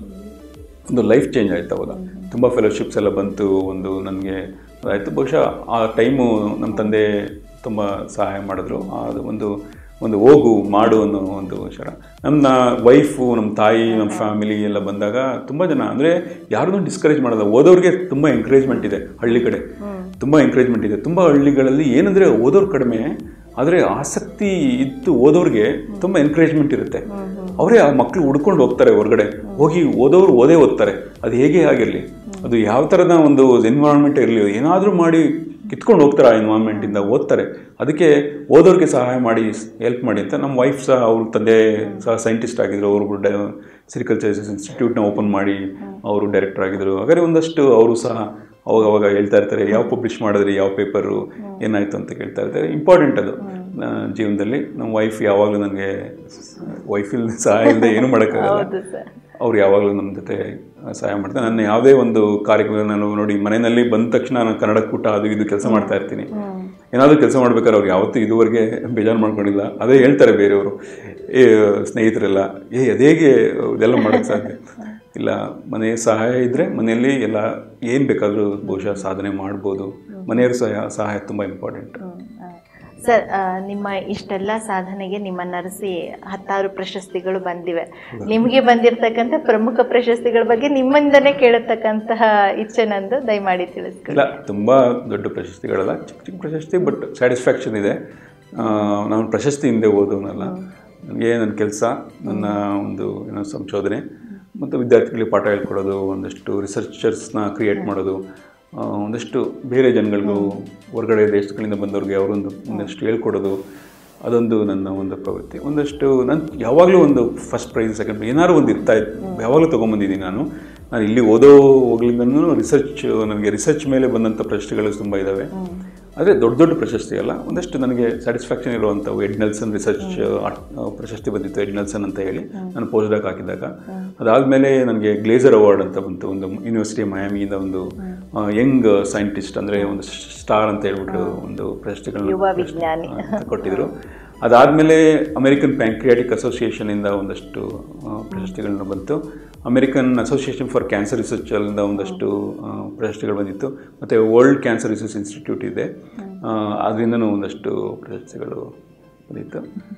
ಒಂದು ಲೈಫ್ ಚೇಂಜ್ ಆಯ್ತು ಅವಾಗ ತುಂಬ ಫೆಲೋಶಿಪ್ಸ್ ಎಲ್ಲ ಬಂತು ಒಂದು ನನಗೆ ಆಯಿತು ಬಹುಶಃ ಆ ಟೈಮು ನಮ್ಮ ತಂದೆ ತುಂಬ ಸಹಾಯ ಮಾಡಿದ್ರು ಅದು ಒಂದು ಒಂದು ಹೋಗು ಮಾಡು ಅನ್ನೋ ಒಂದು ವಿಚಾರ ನಮ್ಮ ವೈಫು ನಮ್ಮ ತಾಯಿ ನಮ್ಮ ಫ್ಯಾಮಿಲಿ ಎಲ್ಲ ಬಂದಾಗ ತುಂಬ ಜನ ಅಂದರೆ ಯಾರನ್ನೂ ಡಿಸ್ಕರೇಜ್ ಮಾಡೋದು ಓದೋರಿಗೆ ತುಂಬ ಎಂಕರೇಜ್ಮೆಂಟ್ ಇದೆ ಹಳ್ಳಿ ಕಡೆ ತುಂಬ ಎಂಕರೇಜ್ಮೆಂಟ್ ಇದೆ ತುಂಬ ಹಳ್ಳಿಗಳಲ್ಲಿ ಏನಂದರೆ ಓದೋರು ಕಡಿಮೆ ಆದರೆ ಆಸಕ್ತಿ ಇತ್ತು ಓದೋರಿಗೆ ತುಂಬ ಎನ್ಕರೇಜ್ಮೆಂಟ್ ಇರುತ್ತೆ ಅವರೇ ಆ ಮಕ್ಕಳು ಹುಡ್ಕೊಂಡು ಹೋಗ್ತಾರೆ ಹೊರಗಡೆ ಹೋಗಿ ಓದೋರು ಓದೇ ಓದ್ತಾರೆ ಅದು ಹೇಗೆ ಆಗಿರಲಿ ಅದು ಯಾವ ಥರದ ಒಂದು ಎನ್ವೈರನ್ಮೆಂಟ್ ಇರಲಿ ಏನಾದರೂ ಮಾಡಿ ಕಿತ್ಕೊಂಡು ಹೋಗ್ತಾರೆ ಆ ಎನ್ವೈರನ್ಮೆಂಟಿಂದ ಓದ್ತಾರೆ ಅದಕ್ಕೆ ಓದೋರಿಗೆ ಸಹಾಯ ಮಾಡಿ ಹೆಲ್ಪ್ ಮಾಡಿ ಅಂತ ನಮ್ಮ ವೈಫ್ ಸಹ ಅವ್ರ ತಂದೆ ಸಹ ಸೈಂಟಿಸ್ಟ್ ಆಗಿದ್ರು ಅವರು ಸಿರಿಕಲ್ಚರ್ ಇನ್ಸ್ಟಿಟ್ಯೂಟ್ನ ಓಪನ್ ಮಾಡಿ ಅವರು ಡೈರೆಕ್ಟರ್ ಆಗಿದ್ರು ಹಾಗಾದ್ರೆ ಒಂದಷ್ಟು ಅವರು ಸಹ ಅವಾಗ ಅವಾಗ ಹೇಳ್ತಾ ಇರ್ತಾರೆ ಯಾವ ಪಬ್ಲಿಷ್ ಮಾಡಿದ್ರಿ ಯಾವ ಪೇಪರು ಏನಾಯ್ತು ಅಂತ ಕೇಳ್ತಾ ಇರ್ತಾರೆ ಇಂಪಾರ್ಟೆಂಟ್ ಅದು ಆ, ಜೀವನದಲ್ಲಿ ನಮ್ಮ ವೈಫ್ ಯಾವಾಗಲೂ ನನಗೆ ವೈಫ್ ಇಲ್ಲದೆ ಸಹಾಯ ಇಲ್ಲದೆ ಏನೂ ಮಾಡೋಕ್ಕಾಗಲ್ಲ ಹೌದು ಸರ್ ಅವ್ರು ಯಾವಾಗಲೂ ನಮ್ಮ ಜೊತೆ ಸಹಾಯ ಮಾಡ್ತಾರೆ ನನ್ನ ಯಾವುದೇ ಒಂದು ಕಾರ್ಯಕ್ರಮ ನಾನು ನೋಡಿ ಮನೆಯಲ್ಲಿ ಬಂದ ತಕ್ಷಣ ನಾನು ಕನ್ನಡ ಕೂಟ ಅದು ಇದು ಕೆಲಸ ಮಾಡ್ತಾ ಇರ್ತೀನಿ ಏನಾದರೂ ಕೆಲಸ ಮಾಡ್ಬೇಕಾದ್ರೆ ಅವ್ರು ಯಾವತ್ತೂ ಇದುವರೆಗೆ ಬೇಜಾರು ಮಾಡ್ಕೊಂಡಿಲ್ಲ ಅದೇ ಹೇಳ್ತಾರೆ ಬೇರೆಯವರು ಏ ಸ್ನೇಹಿತರೆಲ್ಲ ಏ ಅದೇಗೆ ಇದೆಲ್ಲ ಮಾಡೋಕ್ಕೆ ಸಾಧ್ಯ ಇಲ್ಲ ಮನೆ ಸಹಾಯ ಇದ್ದರೆ ಮನೆಯಲ್ಲಿ ಎಲ್ಲ ಏನು ಬೇಕಾದರೂ ಬಹುಶಃ ಸಾಧನೆ ಮಾಡ್ಬೋದು ಮನೆಯವ್ರ ಸಹಾಯ ಸಹಾಯ ತುಂಬ ಇಂಪಾರ್ಟೆಂಟ್ ಸರ್ ಆ, ನಿಮ್ಮ ಇಷ್ಟೆಲ್ಲ ಸಾಧನೆಗೆ ನಿಮ್ಮನ್ನ ಅರಸಿ ಹತ್ತಾರು ಪ್ರಶಸ್ತಿಗಳು ಬಂದಿವೆ ನಿಮಗೆ ಬಂದಿರತಕ್ಕಂಥ ಪ್ರಮುಖ ಪ್ರಶಸ್ತಿಗಳ ಬಗ್ಗೆ ನಿಮ್ಮಿಂದನೇ ಕೇಳತಕ್ಕಂತಹ ಇಚ್ಛೆ ನಂದು ದಯಮಾಡಿ ತಿಳಿಸ್ಕೊಡಿ ಇಲ್ಲ ತುಂಬ ದೊಡ್ಡ ಪ್ರಶಸ್ತಿಗಳಲ್ಲ ಚಿಕ್ಕ ಚಿಕ್ಕ ಪ್ರಶಸ್ತಿ ಬಟ್ ಸ್ಯಾಟಿಸ್ಫ್ಯಾಕ್ಷನ್ ಇದೆ ಆ, ನಾನು ಪ್ರಶಸ್ತಿ ಹಿಂದೆ ಓದೋನಲ್ಲ ನನಗೆ ನನ್ನ ಕೆಲಸ ನನ್ನ ಒಂದು ಏನೋ ಸಂಶೋಧನೆ ಮತ್ತು ವಿದ್ಯಾರ್ಥಿಗಳಿಗೆ ಪಾಠ ಹೇಳ್ಕೊಡೋದು ಒಂದಷ್ಟು ರಿಸರ್ಚರ್ಸ್ನ ಕ್ರಿಯೇಟ್ ಮಾಡೋದು ಆ, ಒಂದಷ್ಟು ಬೇರೆ ಜನಗಳಿಗೂ ಹೊರಗಡೆ ದೇಶಗಳಿಂದ ಬಂದವ್ರಿಗೆ ಅವರೊಂದು ಒಂದಷ್ಟು ಹೇಳ್ಕೊಡೋದು ಅದೊಂದು ನನ್ನ ಒಂದು ಪ್ರವೃತ್ತಿ ಒಂದಷ್ಟು ನಾನು ಯಾವಾಗಲೂ ಒಂದು ಫಸ್ಟ್ ಪ್ರೈಸ್ ಸೆಕೆಂಡ್ ಪ್ರೈಸ್ ಏನಾದ್ರು ಒಂದು ಇರ್ತಾ ಇತ್ತು ಯಾವಾಗಲೂ ತೊಗೊಂಬಂದಿದ್ದೀನಿ ನಾನು ನಾನು ಇಲ್ಲಿ ಓದೋ ಹೋಗ್ಲಿಂದನೂ ರಿಸರ್ಚ್ ನನಗೆ ರಿಸರ್ಚ್ ಮೇಲೆ ಬಂದಂಥ ಪ್ರಶಸ್ತಿಗಳು ತುಂಬ ಇದ್ದಾವೆ ಆದರೆ ದೊಡ್ಡ ದೊಡ್ಡ ಪ್ರಶಸ್ತಿ ಅಲ್ಲ ಒಂದಷ್ಟು ನನಗೆ ಸ್ಯಾಟಿಸ್ಫ್ಯಾಕ್ಷನ್ ಇರುವಂಥವು ಎಡ್ ನೆಲ್ಸನ್ ರಿಸರ್ಚ್ ಪ್ರಶಸ್ತಿ ಬಂದಿತ್ತು ಎಡ್ ನೆಲ್ಸನ್ ಅಂತ ಹೇಳಿ ನಾನು ಪೋಸ್ಟ್ ಡಾಕ್ ಹಾಕಿದಾಗ ಅದಾದಮೇಲೆ ನನಗೆ ಗ್ಲೇಸರ್ ಅವಾರ್ಡ್ ಅಂತ ಬಂತು ಒಂದು ಯೂನಿವರ್ಸಿಟಿ ಮಯಾಮಿಯಿಂದ ಒಂದು ಯಂಗ್ ಸೈಂಟಿಸ್ಟ್ ಅಂದರೆ ಒಂದು ಸ್ಟಾರ್ ಅಂತ ಹೇಳ್ಬಿಟ್ಟು ಒಂದು ಪ್ರಶಸ್ತಿಗಳನ್ನ ಯುವ ವಿಜ್ಞಾನಿ ಅಂತ ಕೊಟ್ಟಿದ್ರು ಅದಾದಮೇಲೆ ಅಮೆರಿಕನ್ ಪ್ಯಾಂಕ್ರಿಯಾಟಿಕ್ ಅಸೋಸಿಯೇಷನಿಂದ ಒಂದಷ್ಟು ಆ, ಪ್ರಶಸ್ತಿಗಳನ್ನ ಬಂತು American Association for Cancer Research ಅಲ್ಲಿಂದ ಒಂದಷ್ಟು ಆ, ಪ್ರಶಸ್ತಿಗಳು ಬಂದಿತ್ತು ಮತ್ತು ವರ್ಲ್ಡ್ ಕ್ಯಾನ್ಸರ್ ರಿಸರ್ಚ್ ಇನ್ಸ್ಟಿಟ್ಯೂಟ್ ಇದೆ ಆ, ಅದರಿಂದನೂ ಒಂದಷ್ಟು ಪ್ರಶಸ್ತಿಗಳು ಬಂದಿತ್ತು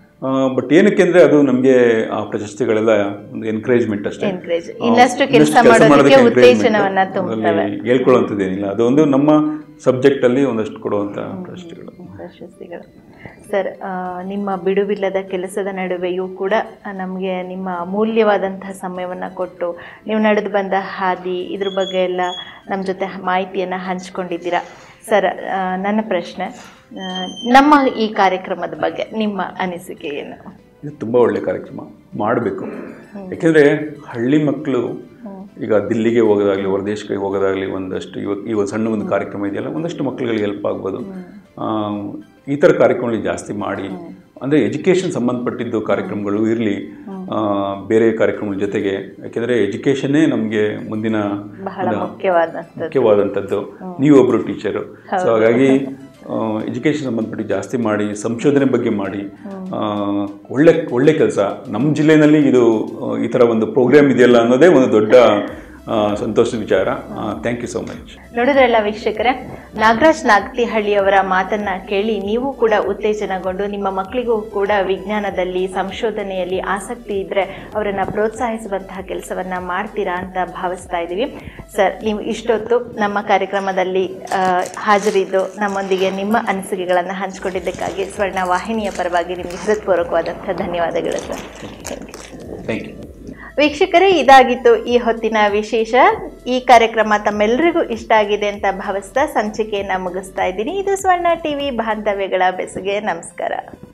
ಬಟ್ ಏನಕ್ಕೆ ಅಂದರೆ ಅದು ನಮಗೆ ಆ ಪ್ರಶಸ್ತಿಗಳೆಲ್ಲ ಒಂದು ಎನ್ಕರೇಜ್ಮೆಂಟ್ ಅಷ್ಟೇ Encourage. ಆ, ಇನ್ನಷ್ಟು ಕೆಲ್ಸ ಇನ್ನಷ್ಟು ಕೆಲ್ಸ ಮಾಡೋದಕ್ಕೆ ಮಾಡೋದಕ್ಕೆ encouragement. ಉತ್ತೇಜನವನ್ನ ತುಂಬುತ್ತವೆ. ಅದ್ರಲ್ಲಿ ಹೇಳ್ಕೊಳ್ಳುವಂಥದ್ದೇನಿಲ್ಲ ಅದೊಂದು ನಮ್ಮ ಸಬ್ಜೆಕ್ಟಲ್ಲಿ ಒಂದಷ್ಟು ಕೊಡುವಂಥ ಪ್ರಶಸ್ತಿಗಳು ಪ್ರಶಸ್ತಿಗಳು ಸರ್ ಆ, ನಿಮ್ಮ ಬಿಡುವಿಲ್ಲದ ಕೆಲಸದ ನಡುವೆಯೂ ಕೂಡ ನಮಗೆ ನಿಮ್ಮ ಅಮೂಲ್ಯವಾದಂತಹ ಸಮಯವನ್ನು ಕೊಟ್ಟು ನೀವು ನಡೆದು ಬಂದ ಹಾದಿ ಇದ್ರ ಬಗ್ಗೆ ಎಲ್ಲ ನಮ್ಮ ಜೊತೆ ಮಾಹಿತಿಯನ್ನು ಹಂಚ್ಕೊಂಡಿದ್ದೀರಾ ಸರ್ ಆ, ನನ್ನ ಪ್ರಶ್ನೆ ಆ, ನಮ್ಮ ಈ ಕಾರ್ಯಕ್ರಮದ ಬಗ್ಗೆ ನಿಮ್ಮ ಅನಿಸಿಕೆ ಏನು ಇದು ತುಂಬ ಒಳ್ಳೆ ಕಾರ್ಯಕ್ರಮ ಮಾಡಬೇಕು ಯಾಕೆಂದರೆ ಹಳ್ಳಿ ಮಕ್ಕಳು ಈಗ ದಿಲ್ಲಿಗೆ ಹೋಗೋದಾಗಲಿ ಹೊರದೇಶಕ್ಕೆ ಹೋಗೋದಾಗಲಿ ಒಂದಷ್ಟು ಇವಾಗ ಈ ಒಂದು ಸಣ್ಣ ಒಂದು ಕಾರ್ಯಕ್ರಮ ಇದೆಯಲ್ಲ ಒಂದಷ್ಟು ಮಕ್ಕಳುಗಳಿಗೆ ಹೆಲ್ಪ್ ಆಗ್ಬೋದು ಆ, ಈ ಥರ ಕಾರ್ಯಕ್ರಮಗಳು ಜಾಸ್ತಿ ಮಾಡಿ ಅಂದರೆ ಎಜುಕೇಷನ್ ಸಂಬಂಧಪಟ್ಟಿದ್ದು ಕಾರ್ಯಕ್ರಮಗಳು ಇರಲಿ ಬೇರೆ ಕಾರ್ಯಕ್ರಮಗಳ ಜೊತೆಗೆ ಯಾಕೆಂದರೆ ಎಜುಕೇಷನ್ನೇ ನಮಗೆ ಮುಂದಿನ ಬಹಳ ಮುಖ್ಯವಾದಂಥದ್ದು ಮುಖ್ಯವಾದಂಥದ್ದು ನೀವೊಬ್ಬರು ಟೀಚರು ಸೊ ಹಾಗಾಗಿ ಎಜುಕೇಷನ್ ಸಂಬಂಧಪಟ್ಟು ಜಾಸ್ತಿ ಮಾಡಿ ಸಂಶೋಧನೆ ಬಗ್ಗೆ ಮಾಡಿ ಆ, ಒಳ್ಳೆ ಒಳ್ಳೆ ಕೆಲಸ ನಮ್ಮ ಜಿಲ್ಲೆಯಲ್ಲಿ ಇದು ಆ, ಈ ಥರ ಒಂದು ಪ್ರೋಗ್ರಾಮ್ ಇದೆಯಲ್ಲ ಅನ್ನೋದೇ ಒಂದು ದೊಡ್ಡ ಆ, ಸಂತೋಷದ ವಿಚಾರ ಥ್ಯಾಂಕ್ ಯು ಸೋ ಮಚ್ ನೋಡಿದ್ರಲ್ಲ ವೀಕ್ಷಕರೇ ನಾಗರಾಜ್ ನಾಗತಿಹಳ್ಳಿಯವರ ಮಾತನ್ನ ಕೇಳಿ ನೀವು ಕೂಡ ಉತ್ತೇಜನಗೊಂಡು ನಿಮ್ಮ ಮಕ್ಕಳಿಗೂ ಕೂಡ ವಿಜ್ಞಾನದಲ್ಲಿ ಸಂಶೋಧನೆಯಲ್ಲಿ ಆಸಕ್ತಿ ಇದ್ರೆ ಅವರನ್ನ ಪ್ರೋತ್ಸಾಹಿಸುವಂತಹ ಕೆಲಸವನ್ನ ಮಾಡ್ತೀರಾ ಅಂತ ಭಾವಿಸ್ತಾ ಇದ್ದೀವಿ ಸರ್ ನೀವು ಇಷ್ಟೊತ್ತು ನಮ್ಮ ಕಾರ್ಯಕ್ರಮದಲ್ಲಿ ಆ, ಹಾಜರಿದ್ದು ನಮ್ಮೊಂದಿಗೆ ನಿಮ್ಮ ಅನಿಸಿಕೆಗಳನ್ನು ಹಂಚಿಕೊಂಡಿದ್ದಕ್ಕಾಗಿ ಸ್ವರ್ಣ ವಾಹಿನಿಯ ಪರವಾಗಿ ನಿಮಗೆ ಹೃತ್ಪೂರ್ವಕವಾದಂಥ ಧನ್ಯವಾದಗಳು sir thank you thank you ವೀಕ್ಷಕರೇ ಇದಾಗಿತ್ತು ಈ ಹೊತ್ತಿನ ವಿಶೇಷ ಈ ಕಾರ್ಯಕ್ರಮ ತಮ್ಮೆಲ್ಲರಿಗೂ ಇಷ್ಟ ಆಗಿದೆ ಅಂತ ಭಾವಿಸ್ತಾ ಸಂಚಿಕೆಯನ್ನ ಮುಗಿಸ್ತಾ ಇದ್ದೀನಿ ಇದು ಸ್ವರ್ಣ ಟಿವಿ ಬಾಂಧವ್ಯಗಳ ಬೆಸುಗೆ ನಮಸ್ಕಾರ